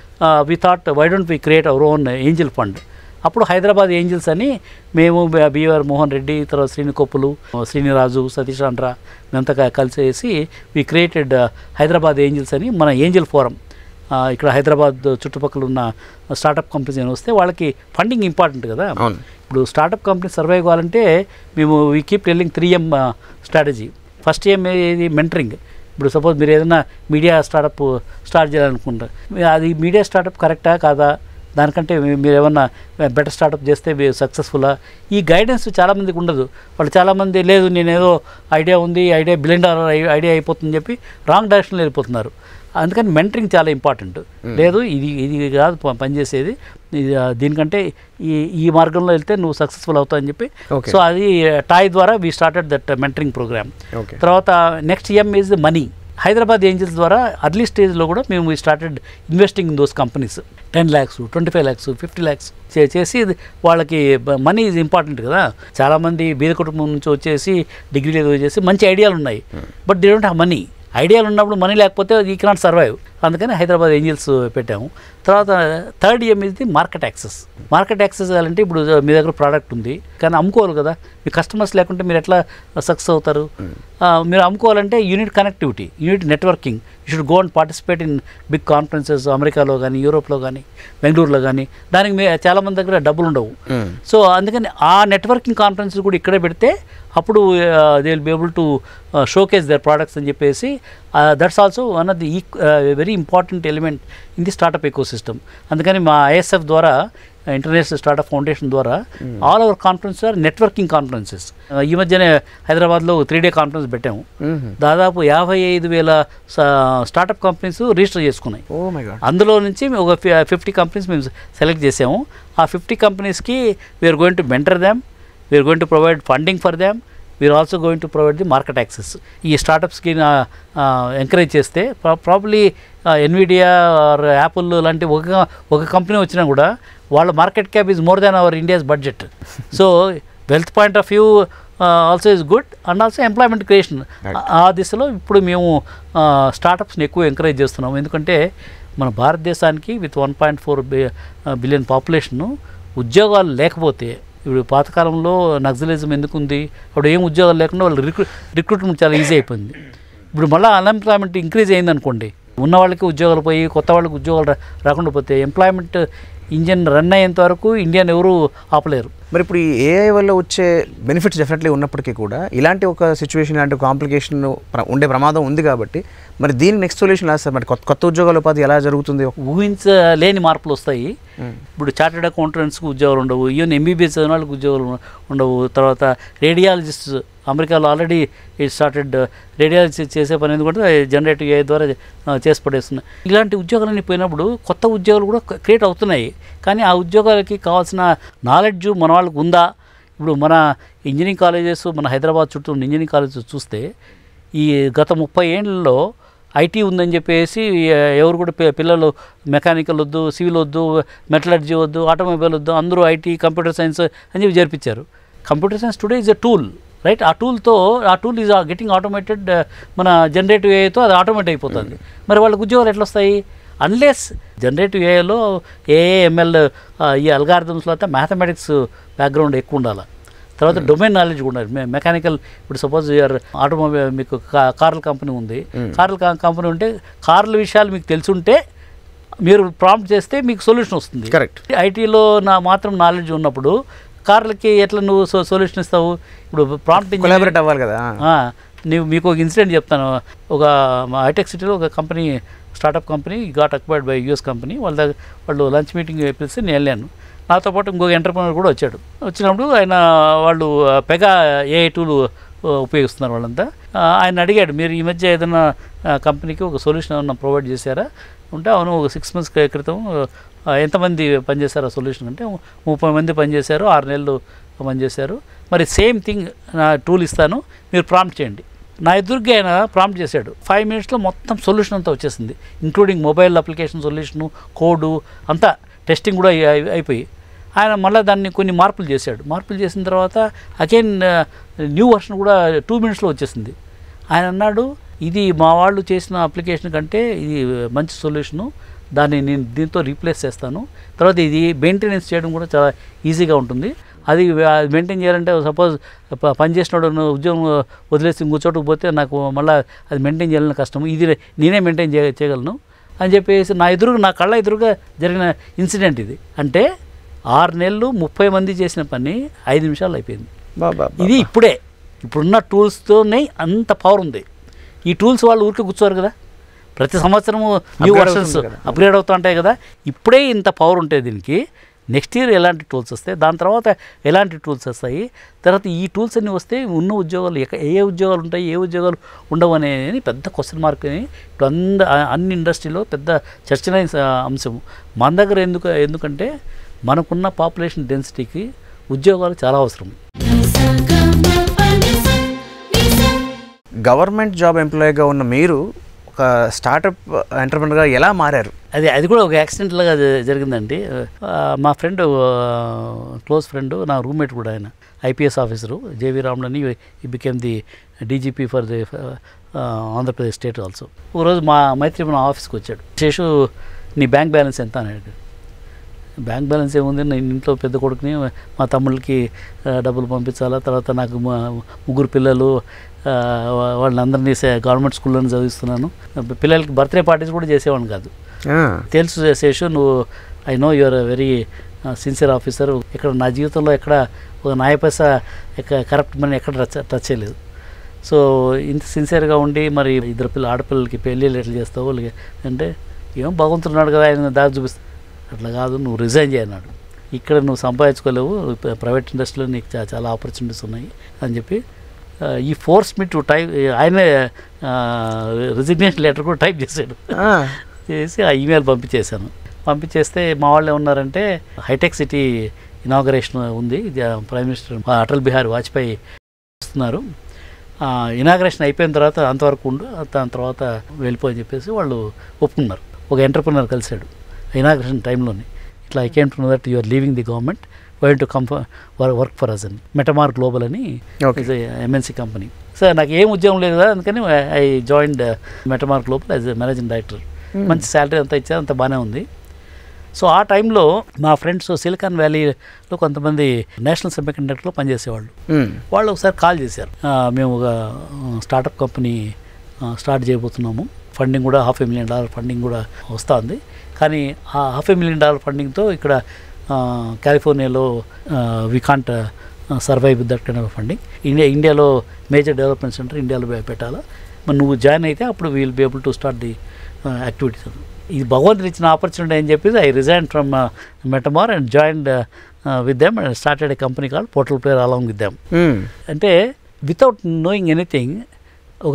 we thought why don't we create our own angel fund అప్పుడు హైదరాబాద్ ఏంజిల్స్ అని మేము బీఆర్ మోహన్ రెడ్డి తర్వాత శ్రీనికొప్పులు శ్రీనిరాజు సతీష్ ఆంధ్ర మేమంతా క- కలిసేసి వి క్రియేటెడ్ హైదరాబాద్ ఏంజిల్స్ అని మన ఏంజిల్ ఫోరం ఆ, ఇక్కడ హైదరాబాద్ చుట్టుపక్కల ఉన్న స్టార్టప్ కంపెనీస్ ఏమైనా వస్తే వాళ్ళకి ఫండింగ్ ఇంపార్టెంట్ కదా అవును ఇప్పుడు స్టార్టప్ కంపెనీ సర్వైవ్ కావాలంటే మేము we keep telling three M strategy first M ఏది మెంటరింగ్ ఇప్పుడు సపోజ్ మీరు ఏదైనా మీడియా స్టార్టప్ స్టార్ట్ చేయాలనుకుంటారు మీ- అది మీడియా స్టార్టప్ కరెక్టా కాదా దానికంటే మీ- మీరు ఏమన్నా బెటర్ స్టార్టప్ చేస్తే సక్సెస్ఫుల్లా ఈ గైడెన్స్ చాలామందికి ఉండదు వాళ్ళు చాలామంది లేదు నేను ఏదో ఐడియా ఉంది ఐడియా బిలియన్ డాలర్ ఐడియా అయిపోతుందని చెప్పి రాంగ్ డైరెక్షన్లో వెళ్ళిపోతున్నారు అందుకని మెంటరింగ్ చాలా ఇంపార్టెంట్ లేదు ఇది ఇది కాదు ప- పనిచేసేది ఇది ఆ, దీనికంటే ఈ ఈ మార్గంలో వెళ్తే నువ్వు సక్సెస్ఫుల్ అవుతావు అని చెప్పి Okay. సో అది టాయ్ ద్వారా we started that mentoring programme okay తర్వాత next M is money Hyderabad angels ద్వారా అర్లీ స్టేజ్లో కూడా మేము we started investing in those companies ten lakhs twenty five lakhs fifty lakhs చేసి ఇది వాళ్ళకి మనీ ఈజ్ ఇంపార్టెంట్ కదా చాలామంది బీద కుటుంబం నుంచి వచ్చేసి డిగ్రీలు ఏదో చేసి మంచి ఐడియాలు ఉన్నాయి but they don't have money ఐడియాలు ఉన్నప్పుడు మనీ లేకపోతే ఈ కెనాట్ సర్వైవ్ అందుకని హైదరాబాద్ ఏంజిల్స్ పెట్టాము తర్వాత థర్డ్ ఇయర్ ఇది మార్కెట్ యాక్సెస్ మార్కెట్ యాక్సెస్ చేయాలంటే ఇప్పుడు మీ దగ్గర ప్రోడక్ట్ ఉంది కానీ అమ్ముకోవాలి కదా మీ కస్టమర్స్ లేకుంటే మీరు ఎట్లా సక్సెస్ అవుతారు ఆ, మీరు అమ్ముకోవాలంటే unit connectivity unit networking you should go and participate in big conferences అమెరికాలో కానీ యూరోప్లో కానీ బెంగళూరులో కానీ దానికి మీ చాలామంది దగ్గర డబ్బులు ఉండవు సో అందుకని ఆ నెట్వర్కింగ్ కాన్ఫరెన్స్ కూడా ఇక్కడే పెడితే అప్పుడు they will be able to showcase their products అని చెప్పేసి that's also one of the very important element in the startup ecosystem అందుకని మా ఐఎస్ఎఫ్ ద్వారా ఇంటర్నేషనల్ స్టార్టప్ ఫౌండేషన్ ద్వారా all our conference are networking conferences ఈ మధ్యనే హైదరాబాద్లో three day conference పెట్టాము దాదాపు యాభై ఐదు వేల స్టార్టప్ కంపెనీస్ రిజిస్టర్ చేసుకున్నాయి ఓ మై గాడ్ అందులో నుంచి మేము ఒక ఫిఫ్టీ కంపెనీస్ మేము సెలెక్ట్ చేసాము ఆ ఫిఫ్టీ కంపెనీస్కి we're going to mentor them we're going to provide funding for them we're also going to provide the market access ఈ స్టార్టప్స్కి ఎంకరేజ్ చేస్తే ప్రాబ్లీ ఎన్విడియా ఆర్ యాపిల్ లాంటి ఒక ఒక కంపెనీ వచ్చినా కూడా వాళ్ళ market cap is more than our India's budget so wealth point of view also is good and also employment creation ఆ దిశలో ఇప్పుడు మేము స్టార్టప్స్ని ఎక్కువ ఎంకరేజ్ చేస్తున్నాము ఎందుకంటే మన భారతదేశానికి with one point four billion population ఉద్యోగాలు లేకపోతే ఇప్పుడు పాతకాలంలో నక్సలిజం ఎందుకు ఉంది అప్పుడు ఏం ఉద్యోగాలు లేకుండా వాళ్ళు రిక్రూ రిక్రూట్మెంట్ చాలా ఈజీ అయిపోయింది ఇప్పుడు మళ్ళీ అన్ఎంప్లాయ్మెంట్ ఇంక్రీజ్ అయింది అనుకోండి ఉన్న వాళ్ళకి ఉద్యోగాలు పోయి కొత్త వాళ్ళకి ఉద్యోగాలు రా- రాకుండా పోతే ఎంప్లాయ్మెంట్ ఇంజన్ రన్ అయ్యేంత వరకు ఇండియన్ ఎవరు ఆపలేరు మరి ఇప్పుడు ఈ ఏఐ వల్ల వచ్చే బెనిఫిట్స్ డెఫినెట్లీ ఉన్నప్పటికీ కూడా ఇలాంటి ఒక సిచ్యువేషన్ ఇలాంటి కాంప్లికేషన్ ఉండే ప్రమాదం ఉంది కాబట్టి మరి దీని నెక్స్ట్ సొల్యూషన్ ఎలా సార్ మరి కొత్త కొత్త ఉద్యోగాల ఉపాధి ఎలా జరుగుతుంది ఊహించలేని మార్పులు వస్తాయి ఇప్పుడు చార్టెడ్ అకౌంటెంట్స్కి ఉద్యోగాలు ఉండవు ఈవెన్ ఎంబీబీఎస్ చదివిన వాళ్ళకి ఉద్యోగాలు ఉండవు తర్వాత రేడియాలజిస్ట్ అమెరికాలో ఆల్రెడీ ఇట్ స్టార్టెడ్ రేడియాలజీ చేసే పని ఎందుకంటే జనరేటివ్ ఏ ద్వారా ఆ, చేసి పడేస్తున్నాయి ఇలాంటి ఉద్యోగాలన్నీ పోయినప్పుడు కొత్త ఉద్యోగాలు కూడా క్రియేట్ అవుతున్నాయి కానీ ఆ ఉద్యోగాలకి కావాల్సిన నాలెడ్జ్ మన వాళ్ళకి ఉందా ఇప్పుడు మన ఇంజనీరింగ్ కాలేజెస్ మన హైదరాబాద్ చుట్టూ ఉన్న ఇంజనీరింగ్ కాలేజెస్ చూస్తే ఈ గత ముప్పై ఏళ్ళలో ఐటీ ఉందని చెప్పేసి ఆ, ఎవరు కూడా పి- పిల్లలు మెకానికల్ వద్దు సివిల్ వద్దు మెటలర్జీ వద్దు ఆటోమొబైల్ వద్దు అందరూ ఐటీ కంప్యూటర్ సైన్స్ అని చెప్పి జరిపించారు computer science today is a tool right ఆ టూల్తో ఆ టూల్ ఈజ్ గెటింగ్ ఆటోమేటెడ్ మన జనరేటివ్ ఏఐతో అది ఆటోమేట్ అయిపోతుంది మరి వాళ్ళకి ఉద్యోగాలు ఎట్లా వస్తాయి అన్లెస్ జనరేటివ్ ఏఐలో ఏఏ ఎంఎల్ ఈ అల్గారిథమ్స్లో అయితే మ్యాథమెటిక్స్ బ్యాక్గ్రౌండ్ ఎక్కువ ఉండాలి తర్వాత డొమైన్ నాలెడ్జ్ కూడా ఉండాలి మె- మెకానికల్ ఇప్పుడు సపోజ్ యూఆర్ ఆటోమొబైల్ మీకు కా- కార్ల కంపెనీ ఉంది కార్ల కా- కంపెనీ ఉంటే కార్ల విషయాలు మీకు తెలుసుంటే మీరు ప్రాంప్ట్ చేస్తే మీకు సొల్యూషన్ వస్తుంది కరెక్ట్ ఐటీలో నా మాత్రం నాలెడ్జ్ ఉన్నప్పుడు కార్లకి ఎట్లా నువ్వు సో సొల్యూషన్ ఇస్తావు ఇప్పుడు ప్రాంప్ట్ కొలాబరేట్ అవ్వాలి కదా ఆ, నీవు మీకు ఒక ఇన్సిడెంట్ చెప్తాను ఒక మా హైటెక్ సిటీలో ఒక company startup company got acquired by US company వాళ్ళ దగ్గర వాళ్ళు లంచ్ మీటింగ్ పిలిస్తే నేను వెళ్ళాను నాతో పాటు ఇంకొక ఎంటర్ప్రినర్ కూడా వచ్చాడు వచ్చినప్పుడు ఆయన వాళ్ళు ఆ, పెగా ఏఐ టూలు ఉపయోగిస్తున్నారు వాళ్ళంతా ఆ, ఆయన అడిగాడు మీరు ఈ మధ్య ఏదైనా ఆ, కంపెనీకి ఒక సొల్యూషన్ ఏమన్నా ప్రొవైడ్ చేశారా ఉంటే అవును ఒక సిక్స్ మంత్స్ క్రితం ఆ, ఎంతమంది పనిచేశారు ఆ సొల్యూషన్ అంటే ముప్పై మంది పనిచేశారు ఆరు నెలలు పనిచేశారు మరి సేమ్ థింగ్ నా టూల్ ఇస్తాను మీరు ప్రాంప్ట్ చేయండి నా ఎదురుగా ఆయన ప్రాంప్ట్ చేశాడు ఫైవ్ మినిట్స్లో మొత్తం సొల్యూషన్ అంతా వచ్చేసింది including mobile application solution code అంతా టెస్టింగ్ కూడా అయి- అయి- అయిపోయి ఆయన మళ్ళీ దాన్ని కొన్ని మార్పులు చేశాడు మార్పులు చేసిన తర్వాత అగైన్ న్యూ వర్షన్ కూడా టూ మినిట్స్లో వచ్చేసింది ఆయన అన్నాడు ఇది మా వాళ్ళు చేసిన అప్లికేషన్ కంటే ఇది మంచి సొల్యూషను దాన్ని నేను దీంతో రీప్లేస్ చేస్తాను తర్వాత ఇది మెయింటెనెన్స్ చేయడం కూడా చాలా ఈజీగా ఉంటుంది అది మెయింటైన్ చేయాలంటే సపోజ్ పని చేసినోడు నువ్వు ఉద్యోగం వదిలేసి ఇంకో చోటుకు పోతే నాకు మళ్ళీ అది మెయింటైన్ చేయాలని కష్టం ఇది నేనే మెయింటైన్ చేయ చేయగలను అని చెప్పేసి నా ఎదురుగా నా కళ్ళ ఎదురుగా జరిగిన ఇన్సిడెంట్ ఇది అంటే ఆరు నెలలు ముప్పై మంది చేసిన పని ఐదు నిమిషాలు అయిపోయింది బాబా ఇది ఇప్పుడే ఇప్పుడున్న టూల్స్తోనే అంత పవర్ ఉంది ఈ టూల్స్ వాళ్ళు ఊరికే కూర్చోరు కదా ప్రతి సంవత్సరము న్యూ Upgrade వర్షన్స్ అవుతుంది కదా. అప్గ్రేడ్ అవుతూ ఉంటాయి కదా ఇప్పుడే ఇంత పవర్ ఉంటుంది దీనికి నెక్స్ట్ ఇయర్ ఎలాంటి టూల్స్ వస్తాయి దాని తర్వాత ఎలాంటి టూల్స్ వస్తాయి తర్వాత ఈ టూల్స్ అన్నీ వస్తే ఉన్న ఉద్యోగాలు ఎక్క ఏ ఏ ఉద్యోగాలు ఉంటాయి ఏ ఉద్యోగాలు ఉండవు అనేది పెద్ద క్వశ్చన్ మార్క్ అని ఇప్పుడు అంద అన్ని ఇండస్ట్రీలో పెద్ద చర్చనీయ స- అంశం మన దగ్గర ఎందుకు ఎందుకంటే మనకున్న పాపులేషన్ డెన్సిటీకి ఉద్యోగాలు చాలా అవసరం గవర్నమెంట్ జాబ్ ఎంప్లాయీగా ఉన్న మీరు ఒక స్టార్టప్ ఎంటర్ప్రినర్గా ఎలా మారారు అది అది కూడా ఒక యాక్సిడెంట్లుగా జ- జరిగిందండి ఆ, మా ఫ్రెండ్ క్లోజ్ ఫ్రెండ్ నా రూమ్మేట్ కూడా ఆయన ఐపీఎస్ ఆఫీసరు జేవి రాముడు అని ఈ became the DGP for the Andhra Pradesh state also ఓ రోజు మా మైత్రి మన ఆఫీస్కి వచ్చాడు శేషు నీ బ్యాంక్ బ్యాలెన్స్ ఎంత అని అడిగాడు బ్యాంక్ బ్యాలెన్స్ ఏముంది నేను ఇంట్లో పెద్ద కొడుకుని మా తమ్ముళ్ళకి ఆ, డబ్బులు పంపించాలా తర్వాత నాకు మా ముగ్గురు పిల్లలు ఆ, వా- వాళ్ళందరినీ సే- గవర్నమెంట్ స్కూల్లోనే చదివిస్తున్నాను పిల్లలకి బర్త్డే పార్టీస్ కూడా చేసేవాడిని కాదు తెలుసు శేషు నువ్వు I know you're very sincere officer ఇక్కడ నా జీవితంలో ఎక్కడ ఒక నాయ పైసా కరప్ట్ మనీ ఎక్కడ టచ్ టచ్ చేయలేదు సో ఇంత సిన్సియర్గా ఉండి మరి ఇద్దరు పిల్ల ఆడపిల్లలకి పెళ్ళిళ్ళు ఎట్లా చేస్తావు వాళ్ళకి అంటే ఏం భగవంతున్నాడు కదా ఆయన దారి చూపిస్తా అట్లా కాదు నువ్వు రిజైన్ చేయన్నాడు ఇక్కడ నువ్వు సంపాదించుకోలేవు ప్ర- ప్రైవేట్ ఇండస్ట్రీలో నీకు చా- చాలా ఆపర్చునిటీస్ ఉన్నాయి అని చెప్పి ఆ, ఈ ఫోర్స్ మీ టు టైప్ ఆయనే రిజిగ్నేషన్ లెటర్ కూడా టైప్ చేశాడు చేసి ఆ ఈమెయిల్ పంపించేశాను పంపించేస్తే మా వాళ్ళు ఏమన్నారంటే హైటెక్ సిటీ ఇనాగరేషన్ ఉంది ఇది ఆ ప్రైమ్ మినిస్టర్ అటల్ బిహారీ వాజ్పేయి వస్తున్నారు ఇనాగరేషన్ అయిపోయిన తర్వాత అంతవరకు ఉండు దాని తర్వాత వెళ్ళిపోని చెప్పేసి వాళ్ళు ఒప్పుకున్నారు ఒక ఎంటర్ప్రినర్ కలిశాడు ఇనాగరేషన్ టైంలోనే ఇట్లా I came to know that you are leaving the government going to come work for us అని మెటమార్ గ్లోబల్ అని Okay. ఎంఎన్సీ కంపెనీ సో నాకు ఏం ఉద్యోగం లేదు కదా అందుకని I joined Metamor global as managing director మంచి శాలరీ అంతా ఇచ్చారు అంత బాగానే ఉంది సో ఆ టైంలో మా ఫ్రెండ్స్ సిలికాన్ వ్యాలీలో కొంతమంది నేషనల్ సెమీ కండక్టర్లో పనిచేసేవాళ్ళు వాళ్ళు ఒకసారి కాల్ చేశారు ఆ, మేము ఒక స్టార్టప్ కంపెనీ స్టార్ట్ చేయబోతున్నాము ఫండింగ్ కూడా half a million dollar funding కూడా వస్తుంది కానీ ఆ హాఫ్ ఏ మిలియన్ డాలర్ ఫండింగ్తో ఇక్కడ ఆ, కాలిఫోర్నియాలో we can't survive with that kind of funding India ఇండియాలో మేజర్ డెవలప్మెంట్ సెంటర్ ఇండియాలో పె- పెట్టాలా మరి నువ్వు జాయిన్ అయితే అప్పుడు we'll be able to start the activities ఇది భగవంతుడు ఇచ్చిన ఆపర్చునిటీ అని చెప్పేసి I resign from Metamor and joined with them and started a company call portal player along with them hmm. అంటే వితౌట్ నోయింగ్ ఎనీథింగ్ ఒక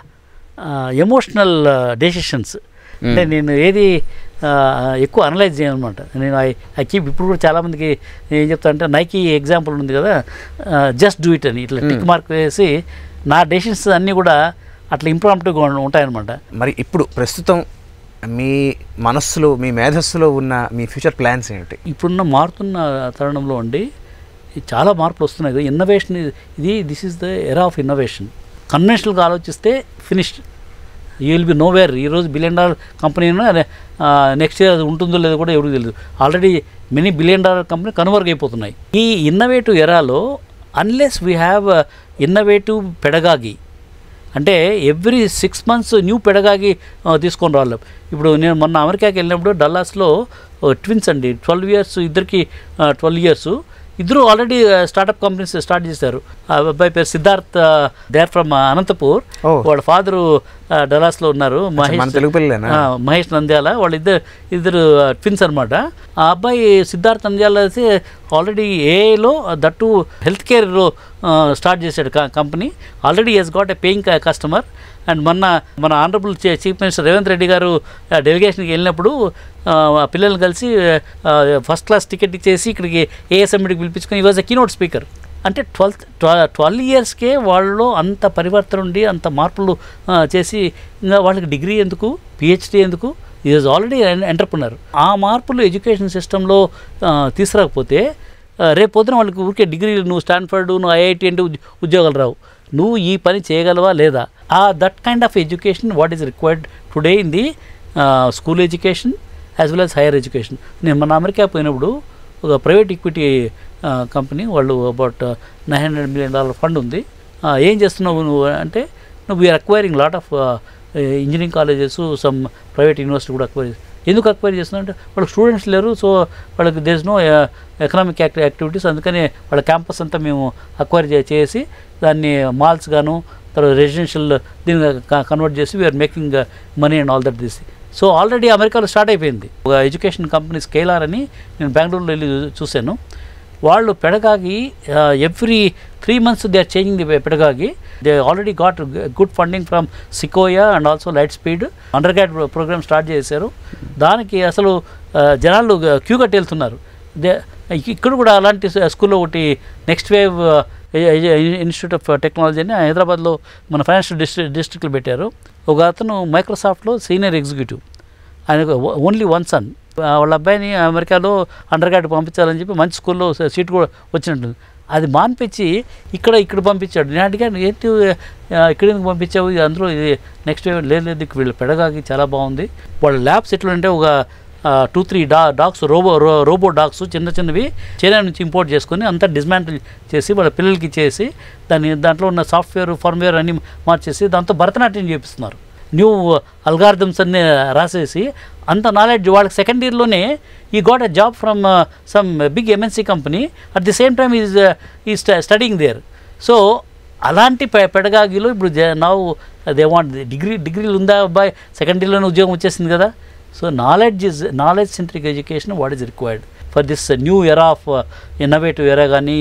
emotional decisions అంటే నేను ఏది ఆ, ఎక్కువ అనలైజ్ చేయనమాట నేను ఐ ఐ కీప్ ఇప్పుడు కూడా చాలామందికి ఏం చెప్తా అంటే నైకీ ఎగ్జాంపుల్ ఉంది కదా జస్ట్ డూ ఇట్ అని ఇట్లా టిక్ మార్క్ వేసి నా డెసిషన్స్ అన్నీ కూడా అట్లా ఇంప్రాంప్ట్గా ఉంటాయన్నమాట మరి ఇప్పుడు ప్రస్తుతం మీ మనస్సులో మీ మేధస్సులో ఉన్న మీ ఫ్యూచర్ ప్లాన్స్ ఏంటి ఇప్పుడున్న మారుతున్న తరుణంలో ఉండి ఈ చాలా మార్పులు వస్తున్నాయి కదా ఇన్నోవేషన్ ఇది this is the era of innovation కన్వెన్షనల్గా ఆలోచిస్తే finished you will be nowhere ఈరోజు billion dollar company next year అది ఉంటుందో లేదో కూడా ఎవరికి తెలియదు already many billion dollar company converge అయిపోతున్నాయి ఈ ఇన్నోవేటివ్ ఎరాలో unless we have innovative pedagogy అంటే every six months new pedagogy తీసుకొని రావాలి ఇప్పుడు నేను మొన్న అమెరికాకి వెళ్ళినప్పుడు డల్లాస్లో ట్విన్స్ అండి ట్వెల్వ్ ఇయర్స్ ఇద్దరికి ట్వెల్వ్ ఇయర్స్ ఇద్దరు ఆల్రెడీ స్టార్టప్ కంపెనీస్ స్టార్ట్ చేశారు ఆ అబ్బాయి పేరు Siddharth they are from Anantapur ఓ. వాళ్ళ ఫాదరు డలాస్లో ఉన్నారు మన మహేష్ తెలుగు పిల్లలేనా ఆ, మహేష్ నంద్యాల వాళ్ళు ఇద్దరు ఇద్దరు ట్విన్స్ అనమాట ఆ అబ్బాయి సిద్ధార్థ్ నంద్యాల అయితే ఆల్రెడీ ఏఐలో దట్టు హెల్త్ కేర్లో స్టార్ట్ చేశాడు company already he's got a paying customer and మొన్న మన honourable chief minister Revanth Reddy garu డెలిగేషన్కి వెళ్ళినప్పుడు ఆ, ఆ పిల్లల్ని కలిసి ఫస్ట్ క్లాస్ టికెట్ ఇచ్చేసి ఇక్కడికి ఏఎస్ఎండికి పిలిపించుకొని he was a keynote speaker అంటే ట్వెల్త్ ట్వెల్వ్ ఇయర్స్కే వాళ్ళలో అంత పరివర్తన ఉండి అంత మార్పులు ఆ, చేసి ఇంకా వాళ్ళకి డిగ్రీ ఎందుకు పిహెచ్డి ఎందుకు ఈజ్ ఆల్రెడీ ఎంటర్ప్రినర్ ఆ మార్పులు ఎడ్యుకేషన్ సిస్టంలో తీసుకురాకపోతే ఆ, రేపు పొద్దున వాళ్ళకి ఊరికే డిగ్రీ నువ్వు స్టాన్ఫర్డ్ నువ్వు ఐఐటి అంటే ఉద్య- ఉద్యోగాలు రావు నువ్వు ఈ పని చేయగలవా లేదా ఆ that kind of education what is required today in the school education as well as higher education నేను మన అమెరికా పోయినప్పుడు ఒక ప్రైవేట్ ఈక్విటీ కంపెనీ వాళ్ళు about nine hundred million dollar fund ఉంది ఆ, ఏం చేస్తున్నావు నువ్వు అంటే నువ్వు we're acquiring lot of engineering colleges some private university కూడా అక్వైర్ ఎందుకు అక్వైర్ చేస్తున్నా అంటే వాళ్ళకి స్టూడెంట్స్ లేరు సో వాళ్ళకి దేస్ నో ఎకనామిక్ యాక్టి యాక్టివిటీస్ అందుకని వాళ్ళ క్యాంపస్ అంతా మేము అక్వైర్ చేసి దాన్ని మాల్స్ గాను తర్వాత రెసిడెన్షియల్ దీన్ని కన్వర్ట్ చేసి we're making money and all that this so already అమెరికాలో స్టార్ట్ అయిపోయింది ఒక ఎడ్యుకేషన్ కంపెనీ స్కేలార్ అని నేను బెంగళూరులో వెళ్ళి చూ- చూశాను వాళ్ళు pedagogy every three months they are changing the pedagogy they already got good funding from Sequoia and also Lightspeed undergrad programme start చేశారు దానికి అసలు ఆ, జనాలు క్యూ కట్టి వెళ్తున్నారు దే ఇక్కడ కూడా అలాంటి స్కూల్లో ఒకటి next wave institute of technology అని హైదరాబాద్లో మన ఫైనాన్షియల్ డిస్ట్రిక్ట్ డిస్ట్రిక్ట్లో పెట్టారు ఒక అతను మైక్రోసాఫ్ట్లో సీనియర్ ఎగ్జిక్యూటివ్ ఆయన ఓన్లీ వన్ సన్ వాళ్ళ అబ్బాయిని అమెరికాలో అండర్ గ్రాడ్ పంపించాలని చెప్పి మంచి స్కూల్లో సీట్ కూడా వచ్చినట్టుంది అది మాన్పించి ఇక్కడ ఇక్కడ పంపించాడు నేను అడిగాను ఏంటి ఆ, ఇక్కడ ఎందుకు పంపించావు ఇది అందులో ఇది నెక్స్ట్ లేదు లేదు ఇక్కడ వీళ్ళు పెడగాకి చాలా బాగుంది వాళ్ళ ల్యాబ్స్ ఎట్లంటే ఒక టూ త్రీ డా డాగ్స్ రోబో రో రోబో డాగ్స్ చిన్న చిన్నవి చైనా నుంచి ఇంపోర్ట్ చేసుకొని అంతా డిస్మాంటిల్ చేసి వాళ్ళ పిల్లలకి ఇచ్చేసి దాని దాంట్లో ఉన్న సాఫ్ట్వేర్ ఫర్మ్వేర్ అన్ని మార్చేసి దాంతో భరతనాట్యం చేపిస్తున్నారు న్యూ అల్గారిథమ్స్ అన్ని రాసేసి అంత నాలెడ్జ్ వాళ్ళకి సెకండ్ ఇయర్లోనే he got a job from some big MNC company at the same time is he studying there so అలాంటి పె పెడగాగిలో ఇప్పుడు నావు దే వాంట్ డిగ్రీ డిగ్రీలు ఉందా అబ్బాయి సెకండ్ ఇయర్లోనే ఉద్యోగం వచ్చేసింది కదా so knowledge is knowledge centric education what is required for this new era of innovative era కానీ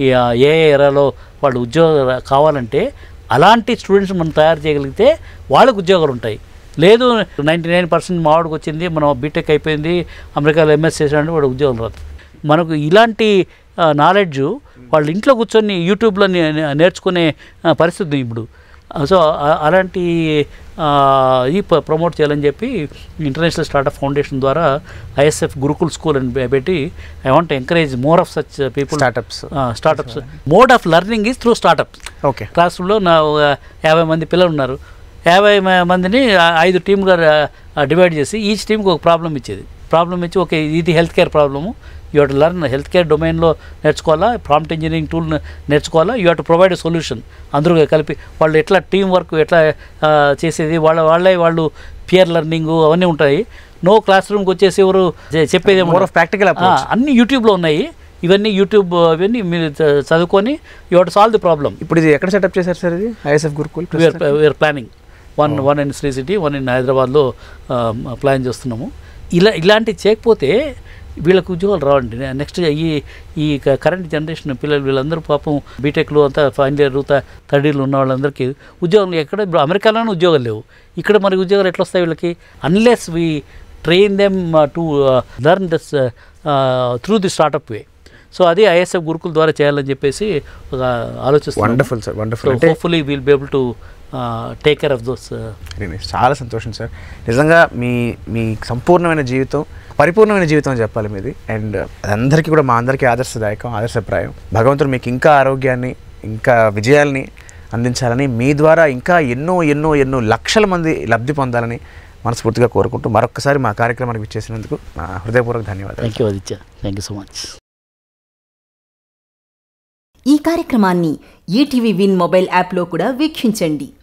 ఏ ఎరాలో వాళ్ళు ఉద్యోగం కావాలంటే అలాంటి స్టూడెంట్స్ మనం తయారు చేయగలిగితే వాళ్ళకు ఉద్యోగాలు ఉంటాయి లేదు నైంటీ నైన్ పర్సెంట్ మావాడికి వచ్చింది మనం బీటెక్ అయిపోయింది అమెరికాలో ఎంఎస్ చేసాడంటే వాడు ఉద్యోగాలు రాదు మనకు ఇలాంటి నాలెడ్జ్ వాళ్ళు ఇంట్లో కూర్చొని యూట్యూబ్లో నే- నే- నేర్చుకునే ఆ, పరిస్థితి ఉంది ఇప్పుడు ఆ, సో ఆ- అలాంటి ఆ, ఇది ప- ప్రమోట్ చేయాలని చెప్పి ఇంటర్నేషనల్ స్టార్టప్ ఫౌండేషన్ ద్వారా ఐఎస్ఎఫ్ గురుకుల్ స్కూల్ అని పె- పెట్టి I want encourage more of such people startups startups mode of learning is through startups okay class రూమ్లో నా ఒక యాభై మంది పిల్లలు ఉన్నారు యాభై మ- మందిని ఆ, ఐదు టీమ్గా డివైడ్ చేసి ఈచ్ టీంకి ఒక ప్రాబ్లం ఇచ్చేది ప్రాబ్లం ఇచ్చి ఓకే ఇది health care problem you to learn health care డొమైన్లో నేర్చుకోవాలా ప్రాంప్ట్ ఇంజనీరింగ్ టూల్ నేర్చుకోవాలా యూ టు ప్రొవైడ్ సొల్యూషన్ అందరూ కలిపి వాళ్ళు ఎట్లా టీం వర్క్ ఎట్లా ఆ, చేసేది వాళ్ళ వాళ్ళే వాళ్ళు పియర్ లెర్నింగ్ అవన్నీ ఉంటాయి నో క్లాస్ రూమ్కి వచ్చేసి ఎవరు చె- చెప్పేది More of practical approach. అన్ని యూట్యూబ్లో ఉన్నాయి ఇవన్నీ యూట్యూబ్ అవన్నీ మీరు చ- చదువుకొని you to solve the problem ఇప్పుడు ఇది ఎక్కడ సెటప్ చేశారు సార్ ఇది ISF Gurukul we are we are planning one one in Sri City one in హైదరాబాద్లో ప్లాన్ చేస్తున్నాము ఇలా ఇలాంటివి చేయకపోతే వీళ్ళకి ఉద్యోగాలు రావండి నెక్స్ట్ ఈ ఈ కరెంట్ జనరేషన్ పిల్లలు వీళ్ళందరూ పాపం బీటెక్లు అంతా ఫైనల్ ఇయర్ థర్డ్ ఇయర్లు ఉన్న వాళ్ళందరికీ ఉద్యోగం ఎక్కడ ఇప్పుడు అమెరికాలోనే ఉద్యోగాలు లేవు ఇక్కడ మరి ఉద్యోగాలు ఎట్లా వస్తాయి వీళ్ళకి unless we train them to learn this through the startup way so అది ఐఎస్ఎఫ్ గురుకుల ద్వారా చేయాలని చెప్పేసి ఒక ఆలోచిస్తున్నాం వండర్ఫుల్ సార్ వండర్ఫుల్ సో అంటే hopefully will be able to take care of those Very nice. చాలా సంతోషం సార్ నిజంగా మీ మీ సంపూర్ణమైన జీవితం పరిపూర్ణమైన జీవితం అని చెప్పాలి మీది అండ్ అందరికీ కూడా మా అందరికీ ఆదర్శదాయకం ఆదర్శప్రాయం భగవంతుడు మీకు ఇంకా ఆరోగ్యాన్ని ఇంకా విజయాల్ని అందించాలని మీ ద్వారా ఇంకా ఎన్నో ఎన్నో ఎన్నో లక్షల మంది లబ్ధి పొందాలని మనస్ఫూర్తిగా కోరుకుంటూ మరొకసారి మా కార్యక్రమానికి విచ్చేసినందుకు నా హృదయపూర్వక ధన్యవాదాలు thank you Aditya thank you so much ఈ కార్యక్రమాన్ని ఈటీవీ విన్ మొబైల్ యాప్లో కూడా వీక్షించండి